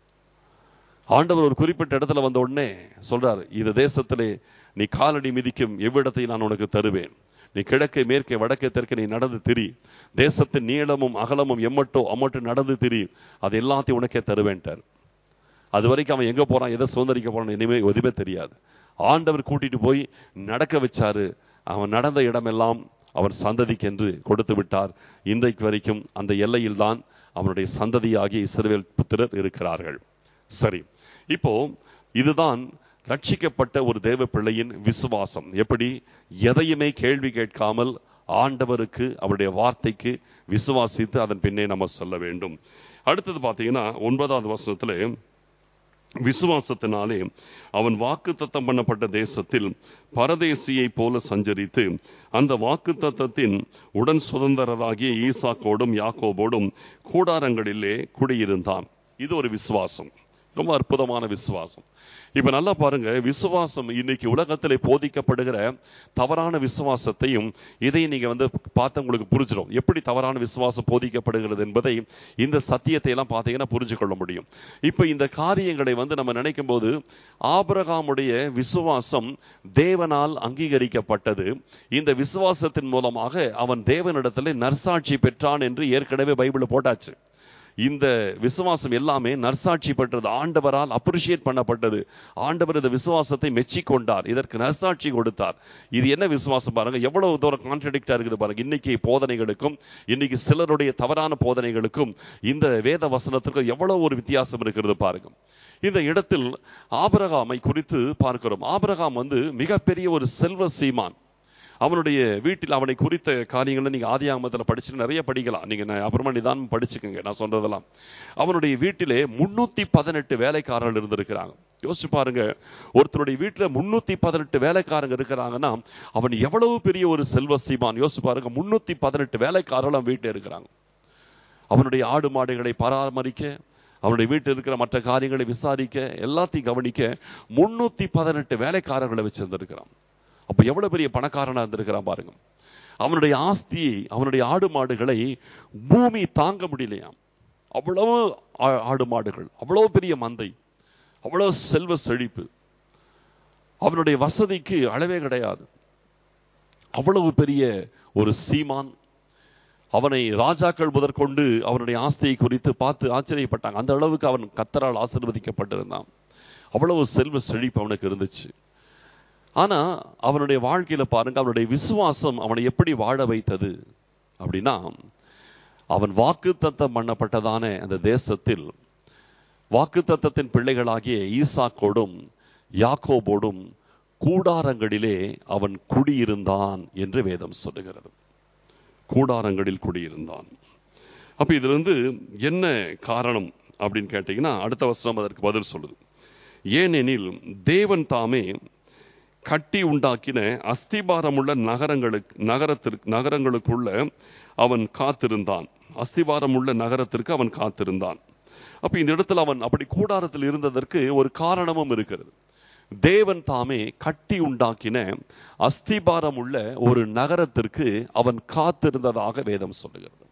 ஆண்டவர் ஒரு குறிப்பிட்ட இடத்துல வந்த உடனே சொல்றாரு இந்த தேசத்திலே நீ காலடி மிதிக்கும் எவ்விடத்தை நான் உனக்கு தருவேன் நீ கிழக்கே மேற்கே வடக்கே தெற்கே நீ நடந்து திரி தேசத்தின் நீளமும் அகலமும் எம்மட்டோ அம்மட்டு நடந்து திரி அது எல்லாத்தையும் உனக்கே தருவேன்ட்டார் அது வரைக்கும் அவன் எங்க போறான் எதை சுதந்திரிக்க போறான் இனிமே எதுவுமே தெரியாது ஆண்டவர் கூட்டிட்டு போய் நடக்க வச்சாரு அவன் நடந்த இடமெல்லாம் அவர் சந்ததிக்கு என்று கொடுத்து விட்டார் இன்றைக்கு வரைக்கும் அந்த எல்லையில் தான் அவனுடைய சந்ததியாகிய இஸ்ரவேல் புத்திரர் இருக்கிறார்கள் சரி இப்போ இதுதான் ரட்சிக்கப்பட்ட ஒரு தேவ பிள்ளையின் விசுவாசம் எப்படி எதையுமே கேள்வி கேட்காமல் ஆண்டவருக்கு அவருடைய வார்த்தைக்கு விசுவாசித்து அதன் பின்னே நம்ம சொல்ல வேண்டும் அடுத்தது பாத்தீங்கன்னா ஒன்பதாவது வருஷத்துல விசுவாசத்தினாலே அவன் வாக்கு தத்தம் பண்ணப்பட்ட தேசத்தில் பரதேசியை போல சஞ்சரித்து அந்த வாக்கு தத்தத்தின் உடன் சுதந்திரராகிய ஈசாக்கோடும் யாக்கோபோடும் கூடாரங்களிலே குடியிருந்தான் இது ஒரு விசுவாசம் ரொம்ப அற்புதமான விசுவாசம் இப்ப நல்லா பாருங்க விசுவாசம் இன்னைக்கு உலகத்திலே போதிக்கப்படுகிற தவறான விசுவாசத்தையும் இதையும் நீங்க வந்து பார்த்து உங்களுக்கு புரிஞ்சிடும் எப்படி தவறான விசுவாசம் போதிக்கப்படுகிறது என்பதை இந்த சத்தியத்தை எல்லாம் பார்த்தீங்கன்னா புரிஞ்சு கொள்ள முடியும் இப்ப இந்த காரியங்களை வந்து நம்ம நினைக்கும் போது ஆபிரகாமுடைய விசுவாசம் தேவனால் அங்கீகரிக்கப்பட்டது இந்த விசுவாசத்தின் மூலமாக அவன் தேவனிடத்துல நற்சாட்சி பெற்றான் என்று ஏற்கனவே பைபிள் போட்டாச்சு இந்த விசுவாசம் எல்லாமே நற்சாட்சி பெற்றது ஆண்டவரால் அப்ரிஷியேட் பண்ணப்பட்டது ஆண்டவர் இந்த விசுவாசத்தை மெச்சிக்கொண்டார் இதற்கு நற்சாட்சி கொடுத்தார் இது என்ன விசுவாசம் பாருங்க எவ்வளவு தூரம் கான்ட்ரடிக்டா இருக்குது பாருங்க இன்னைக்கு போதனைகளுக்கும் இன்னைக்கு சிலருடைய தவறான போதனைகளுக்கும் இந்த வேத வசனத்திற்கும் எவ்வளவு ஒரு வித்தியாசம் இருக்கிறது பாருங்க இந்த இடத்தில் ஆபரகாமை குறித்து பார்க்கிறோம் ஆபரகாம் வந்து மிகப்பெரிய ஒரு செல்வ சீமான் அவனுடைய வீட்டில் அவனை குறித்த காரியங்களை நீங்க ஆதி ஆகமத்தில் படிச்சு நிறைய படிக்கலாம் நீங்க அப்புறமா நிதானம் படிச்சுக்கோங்க நான் சொல்றதெல்லாம் அவனுடைய வீட்டிலே முன்னூத்தி பதினெட்டு வேலைக்காரர்கள் இருந்திருக்கிறாங்க யோசிச்சு பாருங்க ஒருத்தருடைய வீட்டுல முன்னூத்தி பதினெட்டு வேலைக்காரங்க இருக்கிறாங்கன்னா அவன் எவ்வளவு பெரிய ஒரு செல்வ சீமான் யோசிச்சு பாருங்க முன்னூத்தி பதினெட்டு வேலைக்காரர்கள் அவன் வீட்டில் இருக்கிறாங்க அவனுடைய ஆடு மாடுகளை பராமரிக்க அவனுடைய வீட்டில் இருக்கிற மற்ற காரியங்களை விசாரிக்க எல்லாத்தையும் கவனிக்க முன்னூத்தி பதினெட்டு வேலைக்காரர்களை வச்சிருந்திருக்கிறான் அப்ப எவ்வளவு பெரிய பணக்காரனா இருந்திருக்கிறான் பாருங்க அவனுடைய ஆஸ்தியை அவனுடைய ஆடு மாடுகளை பூமி தாங்க முடியலையாம் அவ்வளவு ஆடு மாடுகள் அவ்வளவு பெரிய மந்தை அவ்வளவு செல்வ செழிப்பு அவனுடைய வசதிக்கு அளவே கிடையாது அவ்வளவு பெரிய ஒரு சீமான் அவனை ராஜாக்கள் முதற்கொண்டு அவனுடைய ஆஸ்தியை குறித்து பார்த்து ஆச்சரியப்பட்டாங்க அந்த அளவுக்கு அவன் கத்தரால் ஆசிர்வதிக்கப்பட்டிருந்தான் அவ்வளவு செல்வ செழிப்பு அவனுக்கு இருந்துச்சு ஆனா அவனுடைய வாழ்க்கையில பாருங்க அவனுடைய விசுவாசம் அவனை எப்படி வாழ வைத்தது அப்படின்னா அவன் வாக்குத்தத்தம் பண்ணப்பட்டதான அந்த தேசத்தில் வாக்குத்தத்தத்தின் பிள்ளைகளாகிய ஈசாக்கோடும் யாக்கோபோடும் கூடாரங்களிலே அவன் குடியிருந்தான் என்று வேதம் சொல்லுகிறது கூடாரங்களில் குடியிருந்தான் அப்ப இதுல இருந்து என்ன காரணம் அப்படின்னு கேட்டீங்கன்னா அடுத்த வசனம் அதற்கு பதில் சொல்லுது ஏனெனில் தேவன் தாமே கட்டி உண்டாக்கின அஸ்திபாரமுள்ள நகரங்களுக்கு நகரத்திற்கு நகரங்களுக்குள்ள அவன் காத்திருந்தான் அஸ்திபாரமுள்ள நகரத்திற்கு அவன் காத்திருந்தான் அப்ப இந்த இடத்துல அவன் அப்படி கூடாரத்தில் இருந்ததற்கு ஒரு காரணமும் இருக்கிறது தேவன் தாமே கட்டி உண்டாக்கின அஸ்திபாரம் உள்ள ஒரு நகரத்திற்கு அவன் காத்திருந்ததாக வேதம் சொல்லுகிறது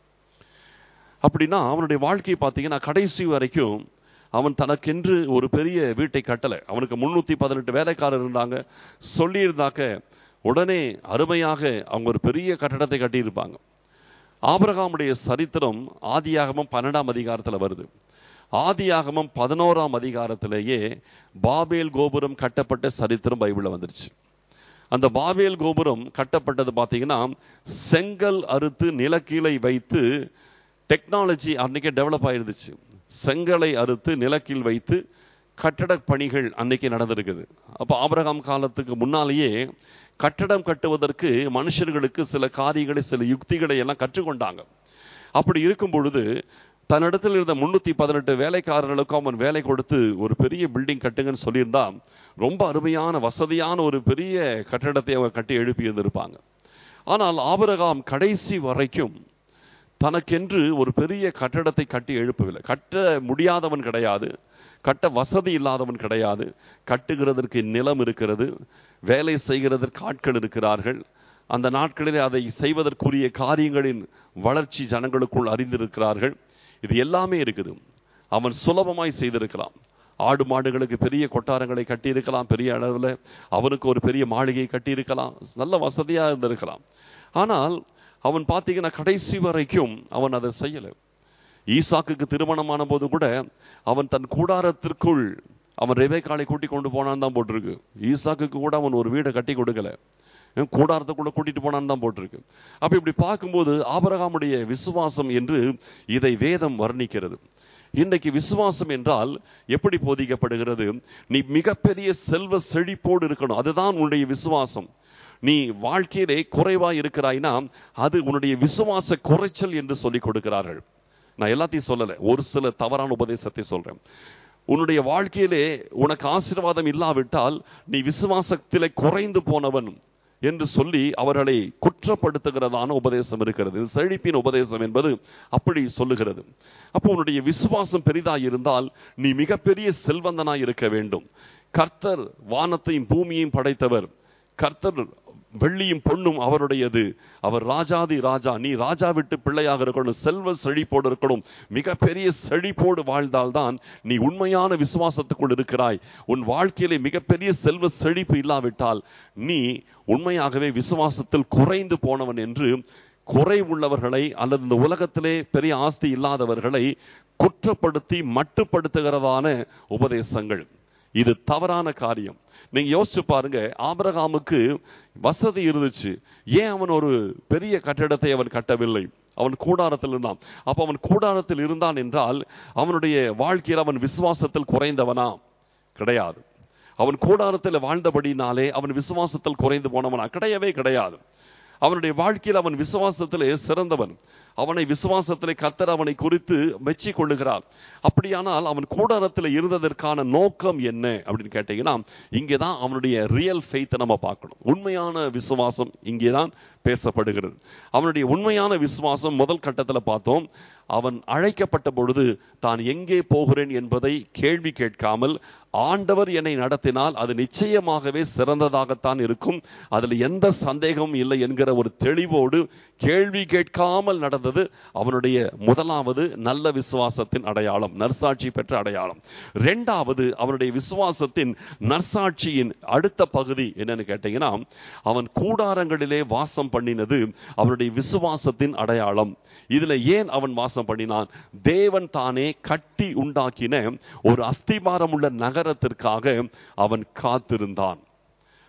அப்படின்னா அவனுடைய வாழ்க்கையை பார்த்தீங்கன்னா கடைசி வரைக்கும் அவன் தனக்கென்று ஒரு பெரிய வீட்டை கட்டலை அவனுக்கு முன்னூத்தி பதினெட்டு வேலைக்காரர் இருந்தாங்க சொல்லியிருந்தாக்க உடனே அருமையாக அவங்க ஒரு பெரிய கட்டடத்தை கட்டியிருப்பாங்க ஆபிரகாமுடைய சரித்திரம் ஆதியாகமம் பன்னெண்டாம் அதிகாரத்துல வருது ஆதியாகமம் பதினோராம் அதிகாரத்திலேயே பாபேல் கோபுரம் கட்டப்பட்ட சரித்திரம் பைபிள்ல வந்துருச்சு அந்த பாபேல் கோபுரம் கட்டப்பட்டது பார்த்தீங்கன்னா செங்கல் அறுத்து நிலக்கீழை வைத்து டெக்னாலஜி அன்னைக்கே டெவலப் ஆயிருந்துச்சு செங்கலை அறுத்து நிலக்கீழ் வைத்து கட்டட பணிகள் அன்னைக்கு நடந்திருக்குது அப்போ ஆபிரகாம் காலத்துக்கு முன்னாலேயே கட்டடம் கட்டுவதற்கு மனுஷர்களுக்கு சில காரியங்களை சில யுக்திகளை எல்லாம் கற்றுக்கொண்டாங்க அப்படி இருக்கும் பொழுது தன்னிடத்தில் இருந்த முன்னூத்தி பதினெட்டு வேலைக்காரர்களுக்கும் அவன் வேலை கொடுத்து ஒரு பெரிய பில்டிங் கட்டுங்கன்னு சொல்லியிருந்தா ரொம்ப அருமையான வசதியான ஒரு பெரிய கட்டடத்தை அவங்க கட்டி எழுப்பி இருந்திருப்பாங்க ஆனால் ஆபிரகாம் கடைசி வரைக்கும் தனக்கென்று ஒரு பெரிய கட்டடத்தை கட்டி எழுப்பவில்லை கட்ட முடியாதவன் கிடையாது கட்ட வசதி இல்லாதவன் கிடையாது கட்டுகிறதற்கு நிலம் இருக்கிறது வேலை செய்கிறதற்கு ஆட்கள் இருக்கிறார்கள் அந்த நாட்களிலே அதை செய்வதற்குரிய காரியங்களின் வளர்ச்சி ஜனங்களுக்குள் அறிந்திருக்கிறார்கள் இது எல்லாமே இருக்குது அவன் சுலபமாய் செய்திருக்கலாம் ஆடு மாடுகளுக்கு பெரிய கொட்டாரங்களை கட்டியிருக்கலாம் பெரிய அளவில் அவனுக்கு ஒரு பெரிய மாளிகை கட்டியிருக்கலாம் நல்ல வசதியாக இருந்திருக்கலாம் ஆனால் அவன் பார்த்தீங்கன்னா கடைசி வரைக்கும் அவன் அதை செய்யலை ஈசாக்குக்கு திருமணமான போது கூட அவன் தன் கூடாரத்திற்குள் அவன் ரெபேக்காலை கூட்டி கொண்டு போனான் தான் போட்டிருக்கு ஈசாக்குக்கு கூட அவன் ஒரு வீடை கட்டி கொடுக்கல கூடாரத்துக்குள்ள கூட்டிட்டு போனான்னு தான் போட்டிருக்கு அப்ப இப்படி பார்க்கும்போது ஆபரகாமுடைய விசுவாசம் என்று இதை வேதம் வர்ணிக்கிறது இன்றைக்கு விசுவாசம் என்றால் எப்படி போதிக்கப்படுகிறது நீ மிகப்பெரிய செல்வ செழிப்போடு இருக்கணும் அதுதான் உன்னுடைய விசுவாசம் நீ வாழ்க்கையிலே குறைவா இருக்கிறாய்னா அது உன்னுடைய விசுவாச குறைச்சல் என்று சொல்லிக் கொடுக்கிறார்கள் நான் எல்லாத்தையும் சொல்லல ஒரு சில தவறான உபதேசத்தை சொல்றேன் உன்னுடைய வாழ்க்கையிலே உனக்கு ஆசீர்வாதம் இல்லாவிட்டால் நீ விசுவாசத்திலே குறைந்து போனவன் என்று சொல்லி அவர்களை குற்றப்படுத்துகிறதான உபதேசம் இருக்கிறது செழிப்பின் உபதேசம் என்பது அப்படி சொல்லுகிறது அப்போ உன்னுடைய விசுவாசம் பெரிதாய் இருந்தால் நீ மிகப்பெரிய செல்வந்தனாய் இருக்க வேண்டும் கர்த்தர் வானத்தையும் பூமியையும் படைத்தவர் கர்த்தர் வெள்ளியும் பொண்ணும் அவருடையது அவர் ராஜாதி ராஜா நீ ராஜா விட்டு பிள்ளையாக இருக்கணும் செல்வ செழிப்போடு இருக்கணும் மிகப்பெரிய செழிப்போடு வாழ்ந்தால்தான் நீ உண்மையான விசுவாசத்துக்குள் இருக்கிறாய் உன் வாழ்க்கையிலே மிகப்பெரிய செல்வ செழிப்பு இல்லாவிட்டால் நீ உண்மையாகவே விசுவாசத்தில் குறைந்து போனவன் என்று குறை உள்ளவர்களை அல்லது இந்த உலகத்திலே பெரிய ஆஸ்தி இல்லாதவர்களை குற்றப்படுத்தி மட்டுப்படுத்துகிறதான உபதேசங்கள் இது தவறான காரியம் நீங்க யோசிச்சு பாருங்க ஆபரகாமுக்கு வசதி இருந்துச்சு ஏன் அவன் ஒரு பெரிய கட்டிடத்தை அவன் கட்டவில்லை அவன் கூடாரத்தில் இருந்தான் அப்ப அவன் கூடாரத்தில் இருந்தான் என்றால் அவனுடைய வாழ்க்கையில் அவன் விசுவாசத்தில் குறைந்தவனா கிடையாது அவன் கூடாரத்தில் வாழ்ந்தபடினாலே அவன் விசுவாசத்தில் குறைந்து போனவனா கிடையவே கிடையாது அவனுடைய வாழ்க்கையில் அவன் விசுவாசத்திலே சிறந்தவன் அவனை விசுவாசத்திலே கத்தர் அவனை குறித்து மெச்சி கொள்ளுகிறார் அப்படியானால் அவன் கூடாரத்தில் இருந்ததற்கான நோக்கம் என்ன அப்படின்னு கேட்டீங்கன்னா இங்கேதான் அவனுடைய ரியல் ஃபெய்த்தை நம்ம பார்க்கணும் உண்மையான விசுவாசம் இங்கேதான் பேசப்படுகிறது அவனுடைய உண்மையான விசுவாசம் முதல் கட்டத்தில் பார்த்தோம் அவன் அழைக்கப்பட்ட பொழுது தான் எங்கே போகிறேன் என்பதை கேள்வி கேட்காமல் ஆண்டவர் என்னை நடத்தினால் அது நிச்சயமாகவே சிறந்ததாகத்தான் இருக்கும் அதில் எந்த சந்தேகமும் இல்லை என்கிற ஒரு தெளிவோடு கேள்வி கேட்காமல் நடந்தது அவனுடைய முதலாவது நல்ல விசுவாசத்தின் அடையாளம் நற்சாட்சி பெற்ற அடையாளம் ரெண்டாவது அவனுடைய விசுவாசத்தின் நற்சாட்சியின் அடுத்த பகுதி என்னன்னு கேட்டீங்கன்னா அவன் கூடாரங்களிலே வாசம் பண்ணினது அவனுடைய விசுவாசத்தின் அடையாளம் இதுல ஏன் அவன் வாசம் பண்ணினான் தேவன் தானே கட்டி உண்டாக்கின ஒரு அஸ்திபாரம் உள்ள நகரத்திற்காக அவன் காத்திருந்தான்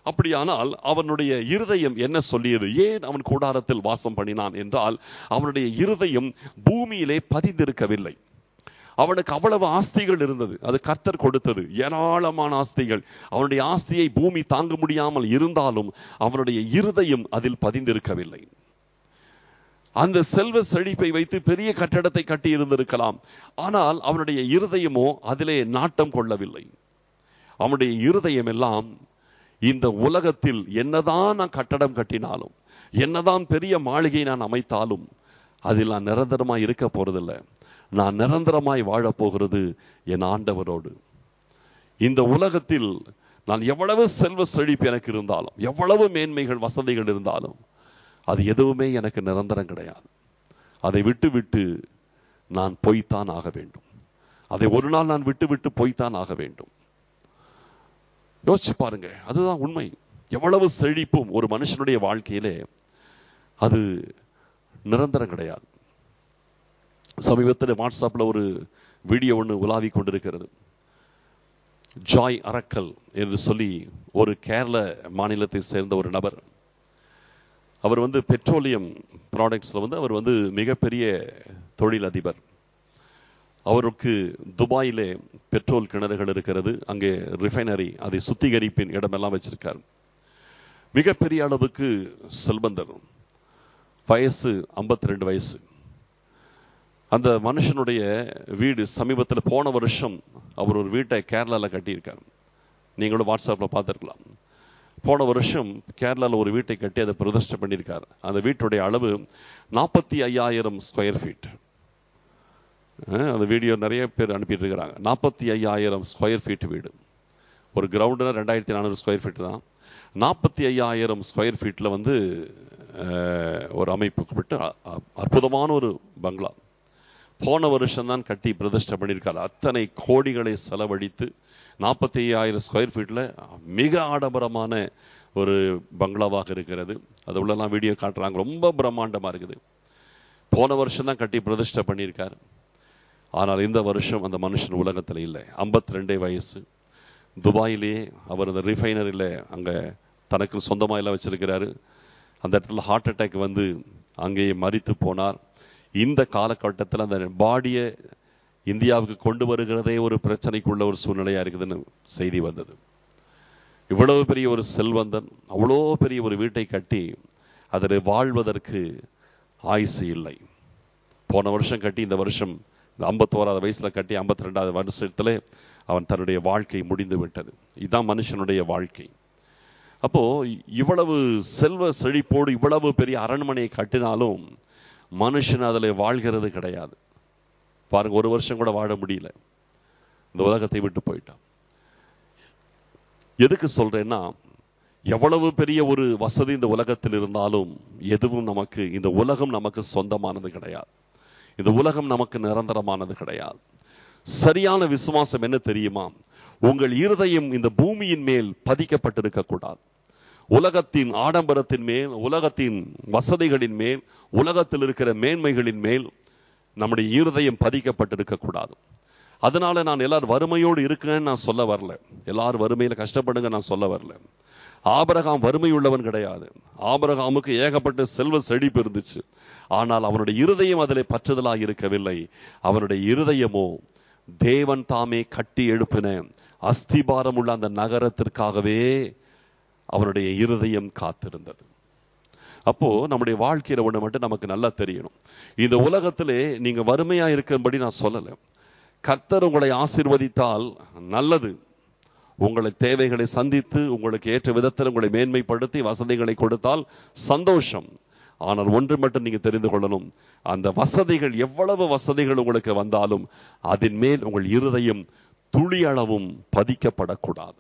அப்படியானால் அவனுடைய இருதயம் என்ன சொல்லியது ஏன் அவன் கூடாரத்தில் வாசம் பண்ணினான் என்றால் அவனுடைய இருதயம் பூமியிலே பதிந்திருக்கவில்லை அவனுக்கு அவ்வளவு ஆஸ்திகள் இருந்தது அது கர்த்தர் கொடுத்தது ஏராளமான ஆஸ்திகள் அவனுடைய ஆஸ்தியை பூமி தாங்க முடியாமல் இருந்தாலும் அவனுடைய இருதயம் அதில் பதிந்திருக்கவில்லை அந்த செல்வ செழிப்பை வைத்து பெரிய கட்டடத்தை கட்டி இருந்திருக்கலாம் ஆனால் அவனுடைய இருதயமோ அதிலே நாட்டம் கொள்ளவில்லை அவனுடைய இருதயம் எல்லாம் இந்த உலகத்தில் என்னதான் நான் கட்டடம் கட்டினாலும் என்னதான் பெரிய மாளிகை நான் அமைத்தாலும் அதில் நான் நிரந்தரமாய் இருக்க போறதில்லை நான் நிரந்தரமாய் வாழப் போகிறது என் ஆண்டவரோடு இந்த உலகத்தில் நான் எவ்வளவு செல்வ செழிப்பு எனக்கு இருந்தாலும் எவ்வளவு மேன்மைகள் வசதிகள் இருந்தாலும் அது எதுவுமே எனக்கு நிரந்தரம் கிடையாது அதை விட்டு விட்டு நான் பொய்த்தான் ஆக வேண்டும் அதை ஒரு நாள் நான் விட்டு விட்டு பொய்த்தான் ஆக வேண்டும் யோசிச்சு பாருங்க அதுதான் உண்மை எவ்வளவு செழிப்பும் ஒரு மனுஷனுடைய வாழ்க்கையிலே அது நிரந்தரம் கிடையாது சமீபத்தில் வாட்ஸ்அப்பில் ஒரு வீடியோ ஒன்று உலாவி கொண்டிருக்கிறது ஜாய் அரக்கல் என்று சொல்லி ஒரு கேரள மாநிலத்தை சேர்ந்த ஒரு நபர் அவர் வந்து பெட்ரோலியம் ப்ராடக்ட்ஸில் வந்து அவர் வந்து மிகப்பெரிய தொழில் அதிபர் அவருக்கு துபாயிலே பெட்ரோல் கிணறுகள் இருக்கிறது அங்கே ரிஃபைனரி அதை சுத்திகரிப்பின் இடமெல்லாம் வச்சிருக்கார் மிகப்பெரிய அளவுக்கு செல்வந்தர் வயசு ஐம்பத்தி ரெண்டு வயசு அந்த மனுஷனுடைய வீடு சமீபத்தில் போன வருஷம் அவர் ஒரு வீட்டை கேரளாவில் கட்டியிருக்கார் நீங்களும் வாட்ஸ்அப்பில் பார்த்துருக்கலாம் போன வருஷம் கேரளாவில் ஒரு வீட்டை கட்டி அதை பிரதிஷ்டை பண்ணியிருக்கார் அந்த வீட்டுடைய அளவு நாற்பத்தி ஐயாயிரம் ஸ்கொயர் ஃபீட் அந்த வீடியோ நிறைய பேர் அனுப்பிட்டு இருக்கிறாங்க நாற்பத்தி ஐயாயிரம் ஸ்கொயர் ஃபீட் வீடு ஒரு கிரவுண்டுனா ரெண்டாயிரத்தி நானூறு ஸ்கொயர் ஃபீட் தான் நாற்பத்தி ஐயாயிரம் ஸ்கொயர் ஃபீட்டில் வந்து ஒரு அமைப்பு விட்டு அற்புதமான ஒரு பங்களா போன வருஷம் தான் கட்டி பிரதிஷ்டை பண்ணியிருக்காரு அத்தனை கோடிகளை செலவழித்து நாற்பத்தி ஐயாயிரம் ஸ்கொயர் ஃபீட்டில் மிக ஆடம்பரமான ஒரு பங்களாவாக இருக்கிறது அது உள்ளலாம் வீடியோ காட்டுறாங்க ரொம்ப பிரம்மாண்டமாக இருக்குது போன வருஷம் தான் கட்டி பிரதிஷ்டை பண்ணியிருக்கார் ஆனால் இந்த வருஷம் அந்த மனுஷன் உலகத்தில் இல்லை ஐம்பத்தி ரெண்டே வயசு துபாயிலேயே அவர் அந்த ரிஃபைனரியில் அங்கே தனக்கு சொந்தமாக எல்லாம் வச்சிருக்கிறாரு அந்த இடத்துல ஹார்ட் அட்டாக் வந்து அங்கேயே மறித்து போனார் இந்த காலகட்டத்தில் அந்த பாடியை இந்தியாவுக்கு கொண்டு வருகிறதே ஒரு பிரச்சனைக்குள்ள ஒரு சூழ்நிலையா இருக்குதுன்னு செய்தி வந்தது இவ்வளவு பெரிய ஒரு செல்வந்தன் அவ்வளோ பெரிய ஒரு வீட்டை கட்டி அதில் வாழ்வதற்கு ஆயுசு இல்லை போன வருஷம் கட்டி இந்த வருஷம் இந்த ஐம்பத்தோராவது வயசுல கட்டி ஐம்பத்தி ரெண்டாவது வருஷத்துல அவன் தன்னுடைய வாழ்க்கை முடிந்து விட்டது இதுதான் மனுஷனுடைய வாழ்க்கை அப்போ இவ்வளவு செல்வ செழிப்போடு இவ்வளவு பெரிய அரண்மனையை கட்டினாலும் மனுஷன் அதில் வாழ்கிறது கிடையாது பாருங்க ஒரு வருஷம் கூட வாழ முடியல இந்த உலகத்தை விட்டு போயிட்டான் எதுக்கு சொல்றேன்னா எவ்வளவு பெரிய ஒரு வசதி இந்த உலகத்தில் இருந்தாலும் எதுவும் நமக்கு இந்த உலகம் நமக்கு சொந்தமானது கிடையாது இந்த உலகம் நமக்கு நிரந்தரமானது கிடையாது சரியான விசுவாசம் என்ன தெரியுமா உங்கள் இருதயம் இந்த பூமியின் மேல் பதிக்கப்பட்டிருக்க கூடாது உலகத்தின் ஆடம்பரத்தின் மேல் உலகத்தின் வசதிகளின் மேல் உலகத்தில் இருக்கிற மேன்மைகளின் மேல் நம்முடைய இருதயம் பதிக்கப்பட்டிருக்க கூடாது அதனால நான் எல்லாரும் வறுமையோடு இருக்கேன்னு நான் சொல்ல வரல எல்லாரும் வறுமையில கஷ்டப்படுங்க நான் சொல்ல வரல ஆபரகாம் வறுமை உள்ளவன் கிடையாது ஆபரகாமுக்கு ஏகப்பட்ட செல்வ செழிப்பு இருந்துச்சு ஆனால் அவனுடைய இருதயம் அதில் பற்றுதலாக இருக்கவில்லை அவனுடைய இருதயமோ தேவன் தாமே கட்டி எழுப்பின அஸ்திபாரம் உள்ள அந்த நகரத்திற்காகவே அவனுடைய இருதயம் காத்திருந்தது அப்போ நம்முடைய வாழ்க்கையில ஒண்ணு மட்டும் நமக்கு நல்லா தெரியணும் இந்த உலகத்திலே நீங்க வறுமையா இருக்கும்படி நான் சொல்லல கர்த்தர் உங்களை ஆசீர்வதித்தால் நல்லது உங்களை தேவைகளை சந்தித்து உங்களுக்கு ஏற்ற விதத்தில் உங்களை மேன்மைப்படுத்தி வசதிகளை கொடுத்தால் சந்தோஷம் ஆனால் ஒன்று மட்டும் நீங்க தெரிந்து கொள்ளணும் அந்த வசதிகள் எவ்வளவு வசதிகள் உங்களுக்கு வந்தாலும் அதன் மேல் உங்கள் இருதயம் துளி அளவும் பதிக்கப்படக்கூடாது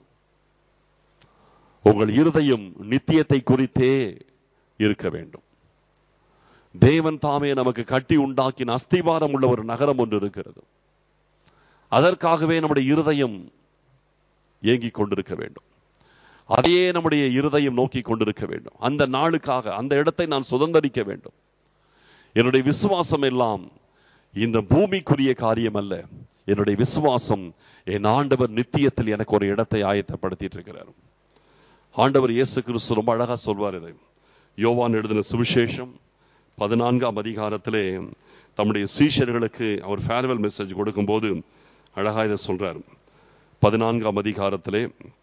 உங்கள் இருதயம் நித்தியத்தை குறித்தே இருக்க வேண்டும் தேவன் தாமே நமக்கு கட்டி உண்டாக்கின அஸ்திவாரம் உள்ள ஒரு நகரம் ஒன்று இருக்கிறது அதற்காகவே நம்முடைய இருதயம் ஏங்கிக் கொண்டிருக்க வேண்டும் அதையே நம்முடைய இருதயம் நோக்கி கொண்டிருக்க வேண்டும் அந்த நாளுக்காக அந்த இடத்தை நான் சுதந்திரிக்க வேண்டும் என்னுடைய விசுவாசம் எல்லாம் இந்த பூமிக்குரிய காரியம் அல்ல என்னுடைய விசுவாசம் என் ஆண்டவர் நித்தியத்தில் எனக்கு ஒரு இடத்தை ஆயத்தப்படுத்திட்டு இருக்கிறார் ஆண்டவர் இயேசு கிறிஸ்து ரொம்ப அழகா சொல்வார் இதை யோவான் எழுதின சுவிசேஷம் பதினான்காம் அதிகாரத்திலே தம்முடைய சீஷர்களுக்கு அவர் ஃபேர்வெல் மெசேஜ் கொடுக்கும்போது அழகா இதை சொல்றார் பதினான்காம் அதிகாரத்திலே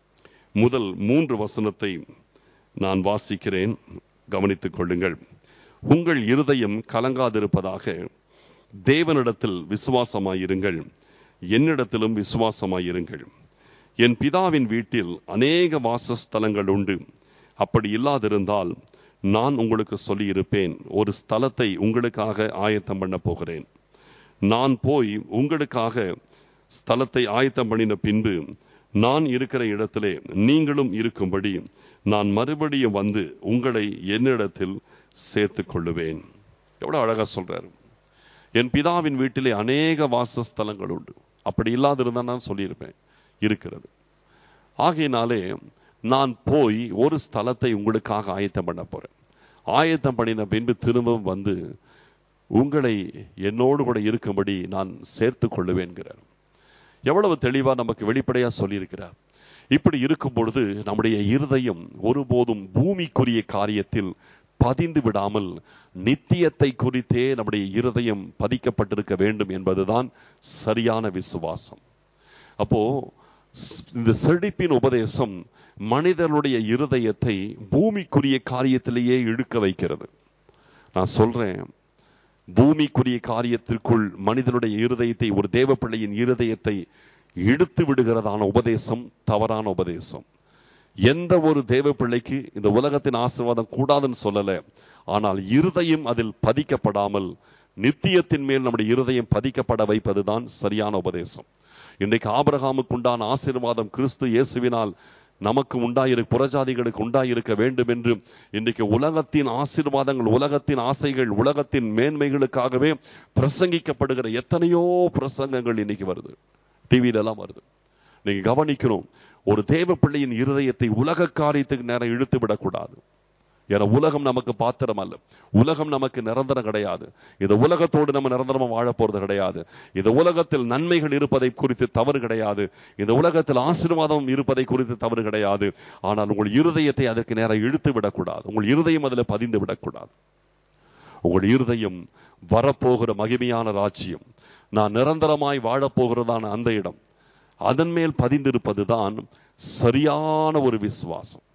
முதல் மூன்று வசனத்தை நான் வாசிக்கிறேன் கவனித்துக் கொள்ளுங்கள் உங்கள் இருதயம் கலங்காதிருப்பதாக தேவனிடத்தில் விசுவாசமாயிருங்கள் என்னிடத்திலும் விசுவாசமாயிருங்கள் என் பிதாவின் வீட்டில் அநேக வாசஸ்தலங்கள் உண்டு அப்படி இல்லாதிருந்தால் நான் உங்களுக்கு சொல்லியிருப்பேன் ஒரு ஸ்தலத்தை உங்களுக்காக ஆயத்தம் பண்ண போகிறேன் நான் போய் உங்களுக்காக ஸ்தலத்தை ஆயத்தம் பண்ணின பின்பு நான் இருக்கிற இடத்திலே நீங்களும் இருக்கும்படி நான் மறுபடியும் வந்து உங்களை என்னிடத்தில் சேர்த்துக் கொள்ளுவேன் எவ்வளவு அழகா சொல்றாரு என் பிதாவின் வீட்டிலே அநேக வாசஸ்தலங்கள் உண்டு அப்படி இல்லாதிருந்தா நான் சொல்லியிருப்பேன் இருக்கிறது ஆகையினாலே நான் போய் ஒரு ஸ்தலத்தை உங்களுக்காக ஆயத்தம் பண்ண போறேன் ஆயத்தம் பண்ணின பின்பு திரும்பவும் வந்து உங்களை என்னோடு கூட இருக்கும்படி நான் சேர்த்து கொள்ளுவேன்கிறார் எவ்வளவு தெளிவா நமக்கு வெளிப்படையா சொல்லியிருக்கிறார் இப்படி இருக்கும் பொழுது நம்முடைய இருதயம் ஒருபோதும் பூமிக்குரிய காரியத்தில் பதிந்து விடாமல் நித்தியத்தை குறித்தே நம்முடைய இருதயம் பதிக்கப்பட்டிருக்க வேண்டும் என்பதுதான் சரியான விசுவாசம் அப்போ இந்த செழிப்பின் உபதேசம் மனிதனுடைய இருதயத்தை பூமிக்குரிய காரியத்திலேயே இழுக்க வைக்கிறது நான் சொல்றேன் பூமிக்குரிய காரியத்திற்குள் மனிதனுடைய இருதயத்தை ஒரு தேவ பிள்ளையின் இருதயத்தை இழுத்து விடுகிறதான உபதேசம் தவறான உபதேசம் எந்த ஒரு தேவ பிள்ளைக்கு இந்த உலகத்தின் ஆசீர்வாதம் கூடாதுன்னு சொல்லல ஆனால் இருதயம் அதில் பதிக்கப்படாமல் நித்தியத்தின் மேல் நம்முடைய இருதயம் பதிக்கப்பட வைப்பதுதான் சரியான உபதேசம் இன்றைக்கு ஆபரகாமுக்கு உண்டான ஆசீர்வாதம் கிறிஸ்து இயேசுவினால் நமக்கு உண்டாயிரு புறஜாதிகளுக்கு உண்டாயிருக்க வேண்டும் என்று இன்றைக்கு உலகத்தின் ஆசீர்வாதங்கள் உலகத்தின் ஆசைகள் உலகத்தின் மேன்மைகளுக்காகவே பிரசங்கிக்கப்படுகிற எத்தனையோ பிரசங்கங்கள் இன்னைக்கு வருது டிவியில எல்லாம் வருது நீங்க கவனிக்கணும் ஒரு தேவ பிள்ளையின் இருதயத்தை உலக காரியத்துக்கு நேரம் இழுத்து விடக்கூடாது ஏன்னா உலகம் நமக்கு பாத்திரம் அல்ல உலகம் நமக்கு நிரந்தரம் கிடையாது இந்த உலகத்தோடு நம்ம நிரந்தரமா வாழ போறது கிடையாது இந்த உலகத்தில் நன்மைகள் இருப்பதை குறித்து தவறு கிடையாது இந்த உலகத்தில் ஆசீர்வாதம் இருப்பதை குறித்து தவறு கிடையாது ஆனால் உங்கள் இருதயத்தை அதற்கு நேரம் இழுத்து விடக்கூடாது உங்கள் இருதயம் அதில் பதிந்து விடக்கூடாது உங்கள் இருதயம் வரப்போகிற மகிமையான ராஜ்யம் நான் நிரந்தரமாய் வாழப்போகிறதான அந்த இடம் அதன் மேல் பதிந்திருப்பதுதான் சரியான ஒரு விசுவாசம்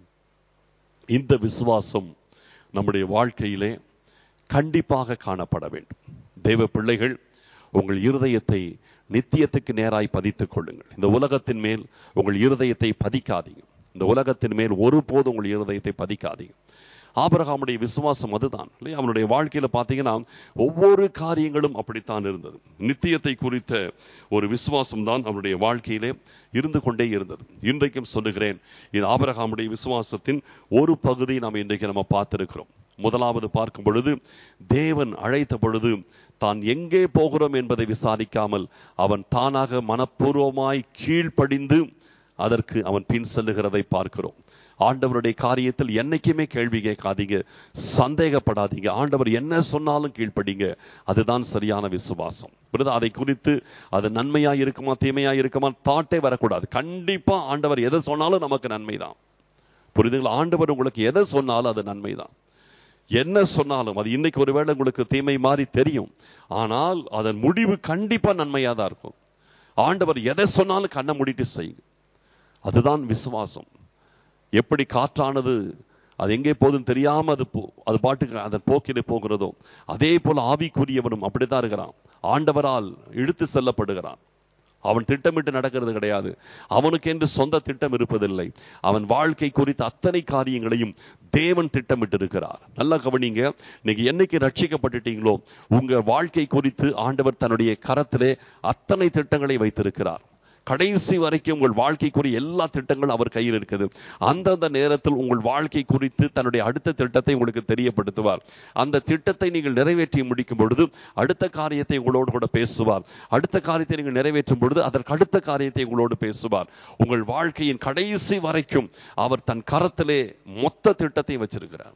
இந்த விசுவாசம் நம்முடைய வாழ்க்கையிலே கண்டிப்பாக காணப்பட வேண்டும் தெய்வ பிள்ளைகள் உங்கள் இருதயத்தை நித்தியத்துக்கு நேராய் பதித்துக் கொள்ளுங்கள் இந்த உலகத்தின் மேல் உங்கள் இருதயத்தை பதிக்காதீங்க இந்த உலகத்தின் மேல் ஒருபோதும் உங்கள் இருதயத்தை பதிக்காதீங்க ஆபரகாமுடைய விசுவாசம் அதுதான் இல்லையா அவனுடைய வாழ்க்கையில பார்த்தீங்கன்னா ஒவ்வொரு காரியங்களும் அப்படித்தான் இருந்தது நித்தியத்தை குறித்த ஒரு விசுவாசம் தான் அவனுடைய வாழ்க்கையிலே இருந்து கொண்டே இருந்தது இன்றைக்கும் சொல்லுகிறேன் இது ஆபரகாமுடைய விசுவாசத்தின் ஒரு பகுதி நாம் இன்றைக்கு நம்ம பார்த்திருக்கிறோம் முதலாவது பார்க்கும் பொழுது தேவன் அழைத்த பொழுது தான் எங்கே போகிறோம் என்பதை விசாரிக்காமல் அவன் தானாக மனப்பூர்வமாய் கீழ்ப்படிந்து அதற்கு அவன் பின் செல்லுகிறதை பார்க்கிறோம் ஆண்டவருடைய காரியத்தில் என்னைக்குமே கேள்வி கேட்காதீங்க சந்தேகப்படாதீங்க ஆண்டவர் என்ன சொன்னாலும் கீழ்ப்படிங்க அதுதான் சரியான விசுவாசம் புரியுதா அதை குறித்து அது நன்மையா இருக்குமா தீமையா இருக்குமா தாட்டே வரக்கூடாது கண்டிப்பா ஆண்டவர் எதை சொன்னாலும் நமக்கு நன்மைதான் புரியுதுங்களா ஆண்டவர் உங்களுக்கு எதை சொன்னாலும் அது நன்மைதான் என்ன சொன்னாலும் அது இன்னைக்கு ஒருவேளை உங்களுக்கு தீமை மாதிரி தெரியும் ஆனால் அதன் முடிவு கண்டிப்பா நன்மையா தான் இருக்கும் ஆண்டவர் எதை சொன்னாலும் கண்ணை மூடிட்டு செய்யுங்க அதுதான் விசுவாசம் எப்படி காற்றானது அது எங்கே போதும் தெரியாம அது போ அது பாட்டுக்கு அதன் போக்கிலே போகிறதோ அதே போல ஆவிக்குரியவனும் அப்படித்தான் இருக்கிறான் ஆண்டவரால் இழுத்து செல்லப்படுகிறான் அவன் திட்டமிட்டு நடக்கிறது கிடையாது அவனுக்கு என்று சொந்த திட்டம் இருப்பதில்லை அவன் வாழ்க்கை குறித்த அத்தனை காரியங்களையும் தேவன் திட்டமிட்டு இருக்கிறார் நல்லா கவனிங்க நீங்க என்னைக்கு ரட்சிக்கப்பட்டுட்டீங்களோ உங்க வாழ்க்கை குறித்து ஆண்டவர் தன்னுடைய கரத்திலே அத்தனை திட்டங்களை வைத்திருக்கிறார் கடைசி வரைக்கும் உங்கள் வாழ்க்கைக்குரிய எல்லா திட்டங்களும் அவர் கையில் இருக்குது அந்தந்த நேரத்தில் உங்கள் வாழ்க்கை குறித்து தன்னுடைய அடுத்த திட்டத்தை உங்களுக்கு தெரியப்படுத்துவார் அந்த திட்டத்தை நீங்கள் நிறைவேற்றி முடிக்கும் பொழுது அடுத்த காரியத்தை உங்களோடு கூட பேசுவார் அடுத்த காரியத்தை நீங்கள் நிறைவேற்றும் பொழுது அதற்கு அடுத்த காரியத்தை உங்களோடு பேசுவார் உங்கள் வாழ்க்கையின் கடைசி வரைக்கும் அவர் தன் கரத்திலே மொத்த திட்டத்தை வச்சிருக்கிறார்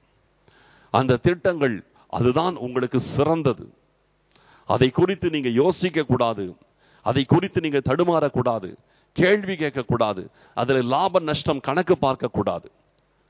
அந்த திட்டங்கள் அதுதான் உங்களுக்கு சிறந்தது அதை குறித்து நீங்க யோசிக்க கூடாது அதை குறித்து நீங்க தடுமாறக்கூடாது கேள்வி கேட்கக்கூடாது அதில் லாப நஷ்டம் கணக்கு பார்க்க கூடாது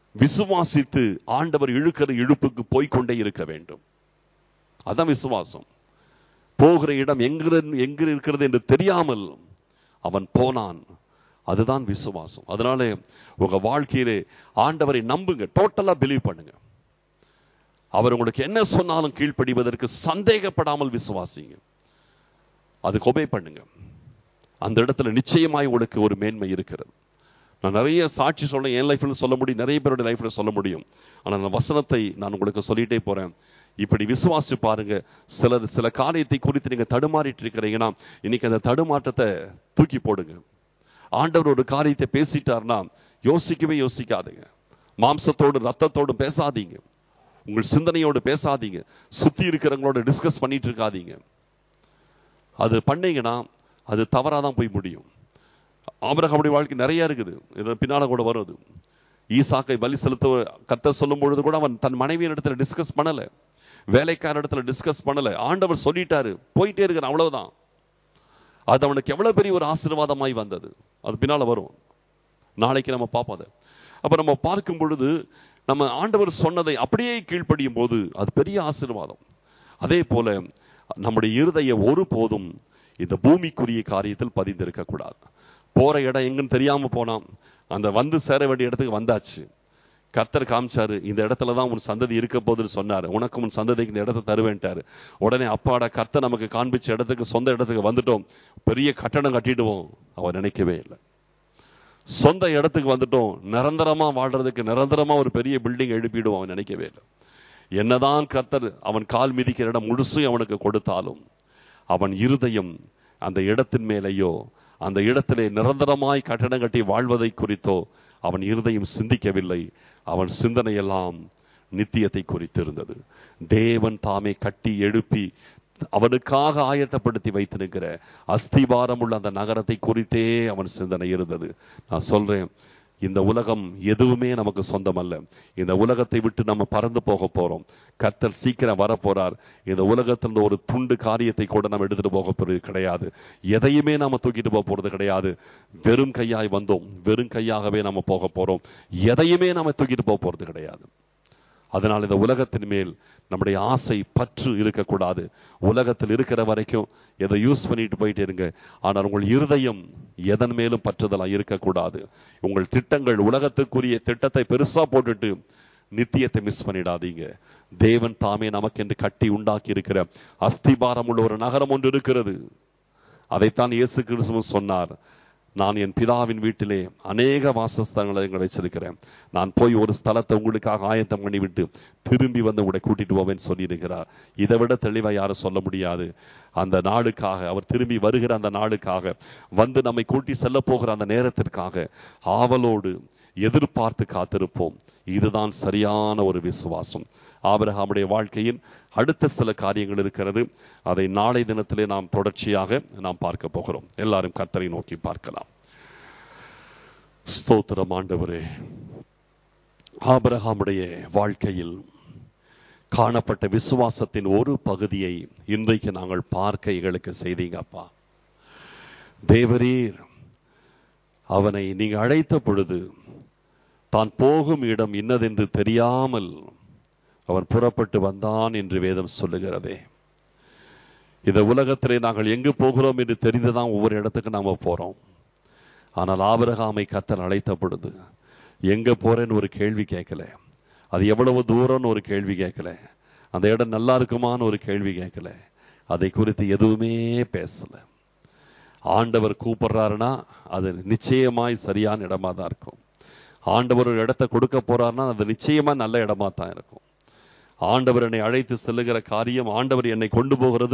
விசுவாசித்து ஆண்டவர் இழுக்கிற இழுப்புக்கு போய்க்கொண்டே இருக்க வேண்டும் அதான் விசுவாசம் போகிற இடம் எங்க எங்க இருக்கிறது என்று தெரியாமல் அவன் போனான் அதுதான் விசுவாசம் அதனால உங்க வாழ்க்கையிலே ஆண்டவரை நம்புங்க டோட்டலா பிலீவ் பண்ணுங்க அவர் உங்களுக்கு என்ன சொன்னாலும் கீழ்ப்படிவதற்கு சந்தேகப்படாமல் விசுவாசிங்க அதுக்கு ஒபே பண்ணுங்க அந்த இடத்துல நிச்சயமாய் உங்களுக்கு ஒரு மேன்மை இருக்கிறது நான் நிறைய சாட்சி சொல்ல என் லைஃப்ல சொல்ல முடியும் நிறைய பேரோட லைஃப்ல சொல்ல முடியும் ஆனா அந்த வசனத்தை நான் உங்களுக்கு சொல்லிட்டே போறேன் இப்படி விசுவாசி பாருங்க சில சில காரியத்தை குறித்து நீங்க தடுமாறிட்டு இருக்கிறீங்கன்னா இன்னைக்கு அந்த தடுமாற்றத்தை தூக்கி போடுங்க ஆண்டவர் ஒரு காரியத்தை பேசிட்டார்னா யோசிக்கவே யோசிக்காதீங்க மாம்சத்தோடு ரத்தத்தோடு பேசாதீங்க உங்கள் சிந்தனையோடு பேசாதீங்க சுத்தி இருக்கிறவங்களோட டிஸ்கஸ் பண்ணிட்டு இருக்காதீங்க அது பண்ணீங்கன்னா அது தவறாதான் போய் முடியும் ஆபரகமுடைய வாழ்க்கை நிறைய இருக்குது இது பின்னால கூட வருது ஈசாக்கை பலி செலுத்த கத்த சொல்லும் பொழுது கூட அவன் தன் மனைவியின் இடத்துல டிஸ்கஸ் பண்ணல வேலைக்கார இடத்துல டிஸ்கஸ் பண்ணல ஆண்டவர் சொல்லிட்டாரு போயிட்டே இருக்கிறான் அவ்வளவுதான் அது அவனுக்கு எவ்வளவு பெரிய ஒரு ஆசீர்வாதமாய் வந்தது அது பின்னால வரும் நாளைக்கு நம்ம பார்ப்போம் அதை அப்ப நம்ம பார்க்கும் பொழுது நம்ம ஆண்டவர் சொன்னதை அப்படியே கீழ்ப்படியும் போது அது பெரிய ஆசீர்வாதம் அதே போல நம்முடைய இருதய ஒருபோதும் இந்த பூமிக்குரிய காரியத்தில் பதிந்திருக்க கூடாது போற இடம் எங்கன்னு தெரியாம போனான் அந்த வந்து சேர வேண்டிய இடத்துக்கு வந்தாச்சு கர்த்தர் காமிச்சாரு இந்த இடத்துல தான் உன் சந்ததி இருக்க போதுன்னு சொன்னாரு உனக்கு உன் சந்ததிக்கு இந்த இடத்தை தருவேன்ட்டாரு உடனே அப்பாடா கர்த்தர் நமக்கு காண்பிச்ச இடத்துக்கு சொந்த இடத்துக்கு வந்துட்டோம் பெரிய கட்டணம் கட்டிடுவோம் அவர் நினைக்கவே இல்லை சொந்த இடத்துக்கு வந்துட்டோம் நிரந்தரமா வாழ்றதுக்கு நிரந்தரமா ஒரு பெரிய பில்டிங் எழுப்பிடுவோம் அவன் நினைக்கவே இல்லை என்னதான் கர்த்தர் அவன் கால் மிதிக்கிற இடம் முழுசும் அவனுக்கு கொடுத்தாலும் அவன் இருதயம் அந்த இடத்தின் மேலேயோ அந்த இடத்திலே நிரந்தரமாய் கட்டணம் கட்டி வாழ்வதை குறித்தோ அவன் இருதயம் சிந்திக்கவில்லை அவன் சிந்தனையெல்லாம் நித்தியத்தை குறித்திருந்தது தேவன் தாமே கட்டி எழுப்பி அவனுக்காக ஆயத்தப்படுத்தி வைத்திருக்கிற அஸ்திவாரம் உள்ள அந்த நகரத்தை குறித்தே அவன் சிந்தனை இருந்தது நான் சொல்றேன் இந்த உலகம் எதுவுமே நமக்கு சொந்தம் அல்ல இந்த உலகத்தை விட்டு நம்ம பறந்து போக போறோம் கர்த்தர் சீக்கிரம் வரப்போறார் இந்த உலகத்திலிருந்து ஒரு துண்டு காரியத்தை கூட நம்ம எடுத்துட்டு போக போறது கிடையாது எதையுமே நாம தூக்கிட்டு போக போறது கிடையாது வெறும் கையாய் வந்தோம் வெறும் கையாகவே நம்ம போக போறோம் எதையுமே நாம தூக்கிட்டு போக போறது கிடையாது அதனால் இந்த உலகத்தின் மேல் நம்முடைய ஆசை பற்று இருக்கக்கூடாது உலகத்தில் இருக்கிற வரைக்கும் எதை யூஸ் பண்ணிட்டு போயிட்டே இருங்க ஆனால் உங்கள் இருதயம் எதன் மேலும் பற்றுதலா இருக்கக்கூடாது உங்கள் திட்டங்கள் உலகத்துக்குரிய திட்டத்தை பெருசா போட்டுட்டு நித்தியத்தை மிஸ் பண்ணிடாதீங்க தேவன் தாமே நமக்கென்று கட்டி உண்டாக்கி இருக்கிற அஸ்திபாரம் உள்ள ஒரு நகரம் ஒன்று இருக்கிறது அதைத்தான் இயேசு கிறிஸ்துவ சொன்னார் நான் என் பிதாவின் வீட்டிலே அநேக வாசஸ்தலங்களை இங்க வச்சிருக்கிறேன் நான் போய் ஒரு ஸ்தலத்தை உங்களுக்காக ஆயத்தம் பண்ணிவிட்டு திரும்பி வந்து உங்களை கூட்டிட்டு போவேன்னு சொல்லியிருக்கிறார் இதை விட தெளிவா யாரும் சொல்ல முடியாது அந்த நாளுக்காக அவர் திரும்பி வருகிற அந்த நாளுக்காக வந்து நம்மை கூட்டி செல்ல போகிற அந்த நேரத்திற்காக ஆவலோடு எதிர்பார்த்து காத்திருப்போம் இதுதான் சரியான ஒரு விசுவாசம் ஆபிரகாமுடைய வாழ்க்கையின் அடுத்த சில காரியங்கள் இருக்கிறது அதை நாளை தினத்திலே நாம் தொடர்ச்சியாக நாம் பார்க்க போகிறோம் எல்லாரும் கத்தரை நோக்கி பார்க்கலாம் ஸ்தோத்திரம் ஆண்டவரே ஆபிரகாமுடைய வாழ்க்கையில் காணப்பட்ட விசுவாசத்தின் ஒரு பகுதியை இன்றைக்கு நாங்கள் பார்க்க எங்களுக்கு செய்தீங்க அப்பா தேவரீர் அவனை நீங்க அழைத்த பொழுது தான் போகும் இடம் இன்னதென்று தெரியாமல் அவன் புறப்பட்டு வந்தான் என்று வேதம் சொல்லுகிறதே இந்த உலகத்திலே நாங்கள் எங்கு போகிறோம் என்று தெரிந்துதான் ஒவ்வொரு இடத்துக்கு நாம போறோம் ஆனால் ஆபிரகாமை கத்தல் அழைத்த பொழுது எங்க போறேன்னு ஒரு கேள்வி கேட்கல அது எவ்வளவு தூரம்னு ஒரு கேள்வி கேட்கல அந்த இடம் நல்லா இருக்குமான்னு ஒரு கேள்வி கேட்கல அதை குறித்து எதுவுமே பேசல ஆண்டவர் கூப்பிடுறாருன்னா அது நிச்சயமாய் சரியான இடமா தான் இருக்கும் ஆண்டவர் ஒரு இடத்தை கொடுக்க போறாருன்னா அது நிச்சயமா நல்ல இடமா தான் இருக்கும் ஆண்டவர் என்னை அழைத்து செல்லுகிற காரியம் ஆண்டவர் என்னை கொண்டு போகிறது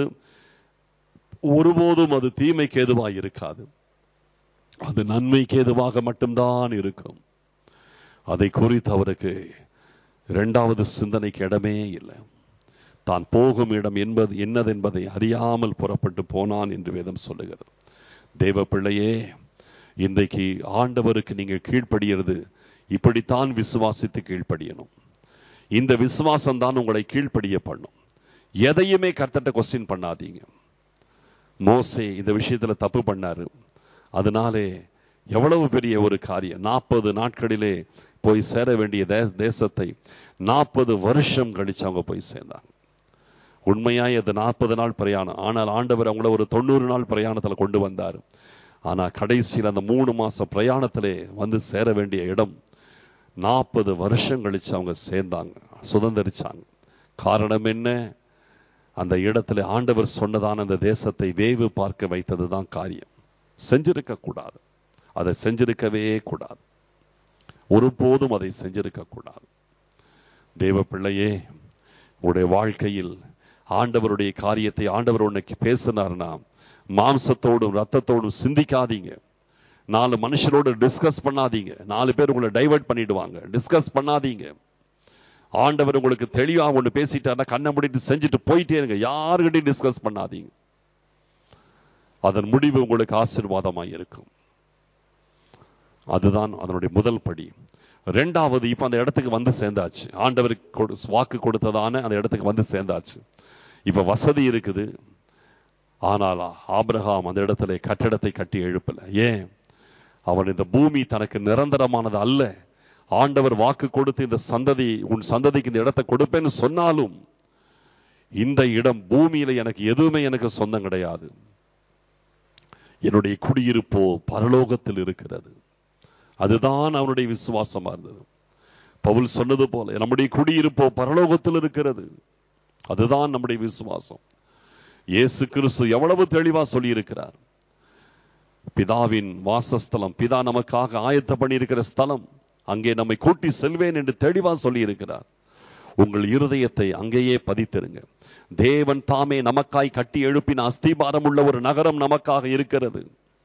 ஒருபோதும் அது தீமைக்கு ஏதுவாக இருக்காது அது நன்மைக்கு ஏதுவாக மட்டும்தான் இருக்கும் அதை குறித்து அவருக்கு இரண்டாவது சிந்தனைக்கு இடமே இல்லை தான் போகும் இடம் என்பது என்னது என்பதை அறியாமல் புறப்பட்டு போனான் என்று வேதம் சொல்லுகிறது தேவ பிள்ளையே இன்றைக்கு ஆண்டவருக்கு நீங்க கீழ்ப்படுகிறது இப்படித்தான் விசுவாசித்து கீழ்ப்படியணும் இந்த விசுவாசம் தான் உங்களை கீழ்ப்படிய பண்ணும் எதையுமே கர்த்தட்ட கொஸ்டின் பண்ணாதீங்க மோசே இந்த விஷயத்துல தப்பு பண்ணாரு அதனாலே எவ்வளவு பெரிய ஒரு காரியம் நாற்பது நாட்களிலே போய் சேர வேண்டிய தே- தேசத்தை நாற்பது வருஷம் கழிச்சு அவங்க போய் சேர்ந்தாங்க உண்மையாய் அது நாற்பது நாள் பிரயாணம் ஆனால் ஆண்டவர் அவங்கள ஒரு தொண்ணூறு நாள் பிரயாணத்துல கொண்டு வந்தார் ஆனா கடைசியில் அந்த மூணு மாச பிரயாணத்திலே வந்து சேர வேண்டிய இடம் நாற்பது வருஷம் கழிச்சு அவங்க சேர்ந்தாங்க சுதந்திரிச்சாங்க காரணம் என்ன அந்த இடத்துல ஆண்டவர் சொன்னதான அந்த தேசத்தை வேவு பார்க்க வைத்ததுதான் காரியம் செஞ்சிருக்க கூடாது அதை செஞ்சிருக்கவே கூடாது ஒருபோதும் அதை செஞ்சிருக்க கூடாது தேவ பிள்ளையே உடைய வாழ்க்கையில் ஆண்டவருடைய காரியத்தை ஆண்டவர் உன்னைக்கு பேசினார்னா மாம்சத்தோடும் ரத்தத்தோடும் சிந்திக்காதீங்க நாலு மனுஷரோட டிஸ்கஸ் பண்ணாதீங்க நாலு பேர் உங்களை டைவர்ட் பண்ணிடுவாங்க டிஸ்கஸ் பண்ணாதீங்க ஆண்டவர் உங்களுக்கு தெளிவா ஒண்ணு பேசிட்டாருன்னா கண்ணை மூடிட்டு செஞ்சுட்டு போயிட்டே இருங்க யாருக்கிட்டையும் டிஸ்கஸ் பண்ணாதீங்க அதன் முடிவு உங்களுக்கு ஆசீர்வாதமாய் இருக்கும் அதுதான் அதனுடைய முதல் படி ரெண்டாவது இப்ப அந்த இடத்துக்கு வந்து சேர்ந்தாச்சு ஆண்டவருக்கு கொடு- வாக்கு கொடுத்ததான அந்த இடத்துக்கு வந்து சேர்ந்தாச்சு இப்ப வசதி இருக்குது ஆனால் ஆபிரகாம் அந்த இடத்துல கட்டடத்தை கட்டி எழுப்பல ஏன் அவன் இந்த பூமி தனக்கு நிரந்தரமானது அல்ல ஆண்டவர் வாக்கு கொடுத்து இந்த சந்ததி உன் சந்ததிக்கு இந்த இடத்தை கொடுப்பேன்னு சொன்னாலும் இந்த இடம் பூமியில எனக்கு எதுவுமே எனக்கு சொந்தம் கிடையாது என்னுடைய குடியிருப்போ பரலோகத்தில் இருக்கிறது அதுதான் அவனுடைய விசுவாசமா இருந்தது பவுல் சொன்னது போல நம்முடைய குடியிருப்போ பரலோகத்தில் இருக்கிறது அதுதான் நம்முடைய விசுவாசம் இயேசு கிறிஸ்து எவ்வளவு தெளிவா சொல்லி இருக்கிறார் பிதாவின் வாசஸ்தலம் பிதா நமக்காக ஆயத்த பண்ணியிருக்கிற ஸ்தலம் அங்கே நம்மை கூட்டி செல்வேன் என்று தெளிவா சொல்லி இருக்கிறார் உங்கள் இருதயத்தை அங்கேயே பதித்திருங்க தேவன் தாமே நமக்காய் கட்டி எழுப்பின அஸ்திபாரம் உள்ள ஒரு நகரம் நமக்காக இருக்கிறது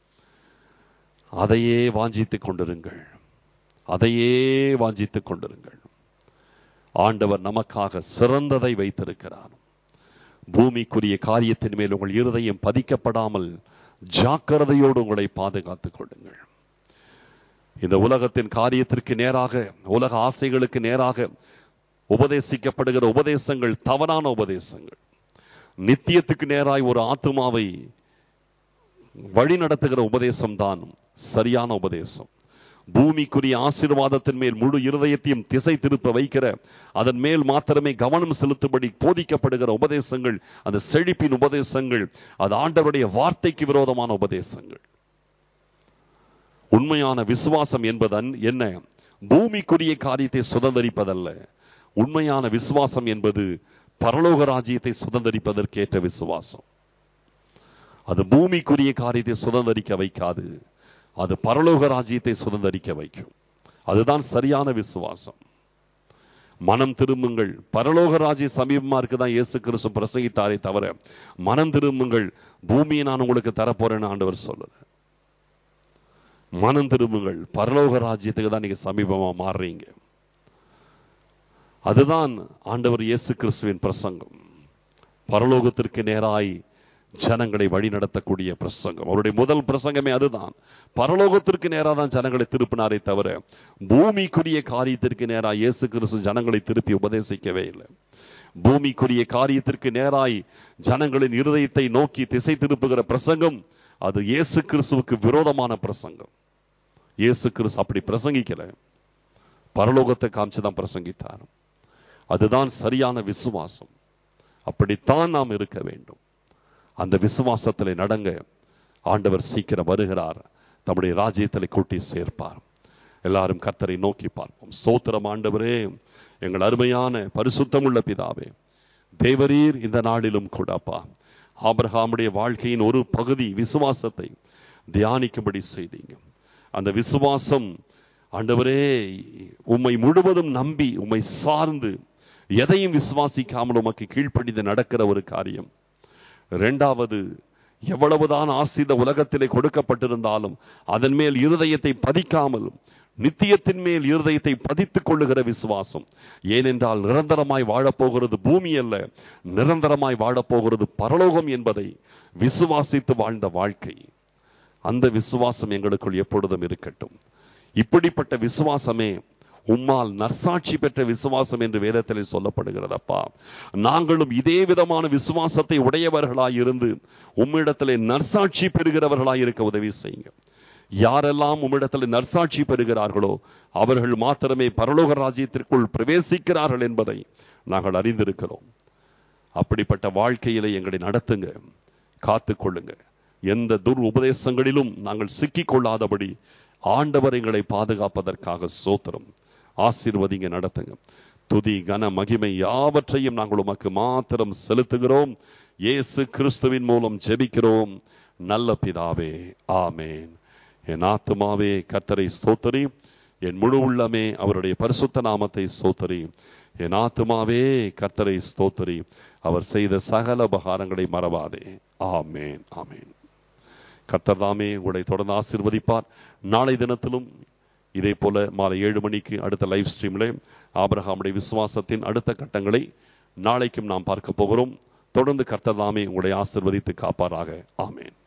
அதையே வாஞ்சித்துக் கொண்டிருங்கள் அதையே வாஞ்சித்துக் கொண்டிருங்கள் ஆண்டவர் நமக்காக சிறந்ததை வைத்திருக்கிறார் பூமிக்குரிய காரியத்தின் மேல் உங்கள் இருதயம் பதிக்கப்படாமல் ஜாக்கிரதையோடு உங்களை பாதுகாத்துக் கொள்ளுங்கள் இந்த உலகத்தின் காரியத்திற்கு நேராக உலக ஆசைகளுக்கு நேராக உபதேசிக்கப்படுகிற உபதேசங்கள் தவறான உபதேசங்கள் நித்தியத்துக்கு நேராய் ஒரு ஆத்துமாவை வழி நடத்துகிற உபதேசம் தான் சரியான உபதேசம் பூமிக்குரிய ஆசீர்வாதத்தின் மேல் முழு இருதயத்தையும் திசை திருப்ப வைக்கிற அதன் மேல் மாத்திரமே கவனம் செலுத்தும்படி போதிக்கப்படுகிற உபதேசங்கள் அந்த செழிப்பின் உபதேசங்கள் அது ஆண்டவருடைய வார்த்தைக்கு விரோதமான உபதேசங்கள் உண்மையான விசுவாசம் என்பதன் என்ன பூமிக்குரிய காரியத்தை சுதந்திரிப்பதல்ல உண்மையான விசுவாசம் என்பது பரலோக ராஜ்யத்தை சுதந்திரிப்பதற்கேற்ற விசுவாசம் அது பூமிக்குரிய காரியத்தை சுதந்திரிக்க வைக்காது அது பரலோக ராஜ்யத்தை சுதந்திரிக்க வைக்கும் அதுதான் சரியான விசுவாசம் மனம் திரும்புங்கள் பரலோக ராஜ்ய சமீபமா இருக்குதான் இயேசு கிறிஸ்து பிரசங்கித்தாரே தவிர மனம் திரும்புங்கள் பூமியை நான் உங்களுக்கு தரப்போறேன்னு ஆண்டவர் சொல்லுது மனம் திரும்புங்கள் பரலோக ராஜ்யத்துக்கு தான் நீங்க சமீபமா மாறுறீங்க அதுதான் ஆண்டவர் இயேசு கிறிஸ்துவின் பிரசங்கம் பரலோகத்திற்கு நேராய் ஜனங்களை வழி நடத்தக்கூடிய பிரசங்கம் அவருடைய முதல் பிரசங்கமே அதுதான் பரலோகத்திற்கு நேராக தான் ஜனங்களை திருப்பினாரே தவிர பூமிக்குரிய காரியத்திற்கு நேராக இயேசு கிறிஸ்து ஜனங்களை திருப்பி உபதேசிக்கவே இல்லை பூமிக்குரிய காரியத்திற்கு நேராய் ஜனங்களின் இருதயத்தை நோக்கி திசை திருப்புகிற பிரசங்கம் அது இயேசு கிறிஸ்துவுக்கு விரோதமான பிரசங்கம் இயேசு கிறிஸ்து அப்படி பிரசங்கிக்கல பரலோகத்தை காமிச்சுதான் பிரசங்கித்தார் அதுதான் சரியான விசுவாசம் அப்படித்தான் நாம் இருக்க வேண்டும் அந்த விசுவாசத்தில் நடங்க ஆண்டவர் சீக்கிரம் வருகிறார் தம்முடைய ராஜ்யத்தில் கூட்டி சேர்ப்பார் எல்லாரும் கர்த்தரை நோக்கி பார்ப்போம் சோத்திரம் ஆண்டவரே எங்கள் அருமையான பரிசுத்தமுள்ள பிதாவே தேவரீர் இந்த நாளிலும் கூடப்பா ஆபிரகாமுடைய வாழ்க்கையின் ஒரு பகுதி விசுவாசத்தை தியானிக்கும்படி செய்தீங்க அந்த விசுவாசம் ஆண்டவரே உம்மை முழுவதும் நம்பி உம்மை சார்ந்து எதையும் விசுவாசிக்காமல் உமக்கு கீழ்ப்படிந்து நடக்கிற ஒரு காரியம் இரண்டாவது எவ்வளவுதான் ஆசித உலகத்திலே கொடுக்கப்பட்டிருந்தாலும் அதன் மேல் இருதயத்தை பதிக்காமல் நித்தியத்தின் மேல் இருதயத்தை பதித்துக் கொள்ளுகிற விசுவாசம் ஏனென்றால் நிரந்தரமாய் வாழப்போகிறது பூமி அல்ல நிரந்தரமாய் வாழப்போகிறது பரலோகம் என்பதை விசுவாசித்து வாழ்ந்த வாழ்க்கை அந்த விசுவாசம் எங்களுக்குள் எப்பொழுதும் இருக்கட்டும் இப்படிப்பட்ட விசுவாசமே உம்மால் நற்சாட்சி பெற்ற விசுவாசம் என்று வேதத்தில் சொல்லப்படுகிறதப்பா நாங்களும் இதே விதமான விசுவாசத்தை உடையவர்களாய் இருந்து உம்மிடத்திலே நற்சாட்சி பெறுகிறவர்களாய் இருக்க உதவி செய்யுங்க யாரெல்லாம் உம்மிடத்தில் நற்சாட்சி பெறுகிறார்களோ அவர்கள் மாத்திரமே பரலோக ராஜ்யத்திற்குள் பிரவேசிக்கிறார்கள் என்பதை நாங்கள் அறிந்திருக்கிறோம் அப்படிப்பட்ட வாழ்க்கையில எங்களை நடத்துங்க காத்து கொள்ளுங்க எந்த துர் உபதேசங்களிலும் நாங்கள் சிக்கிக் கொள்ளாதபடி ஆண்டவர் எங்களை பாதுகாப்பதற்காக சோத்திரம் ஆசீர்வதிங்க நடத்துங்க துதி கன மகிமை யாவற்றையும் நாங்கள் உமக்கு மாத்திரம் செலுத்துகிறோம் இயேசு கிறிஸ்துவின் மூலம் ஜெபிக்கிறோம் நல்ல பிதாவே ஆமேன் என் ஆத்துமாவே கத்தரை ஸ்தோத்தரி என் முழு உள்ளமே அவருடைய பரிசுத்த நாமத்தை ஸ்தோத்தரி என் ஆத்துமாவே கர்த்தரை ஸ்தோத்தரி அவர் செய்த சகல உபகாரங்களை மறவாதே ஆமேன் ஆமேன் கர்த்தர் தாமே உங்களை தொடர்ந்து ஆசீர்வதிப்பார் நாளை தினத்திலும் இதே போல மாலை ஏழு மணிக்கு அடுத்த லைவ் ஸ்ட்ரீம்ல ஆபிரகாமுடைய விசுவாசத்தின் அடுத்த கட்டங்களை நாளைக்கும் நாம் பார்க்க போகிறோம் தொடர்ந்து கர்த்தர் தாமே உங்களை ஆசிர்வதித்து காப்பாராக ஆமேன்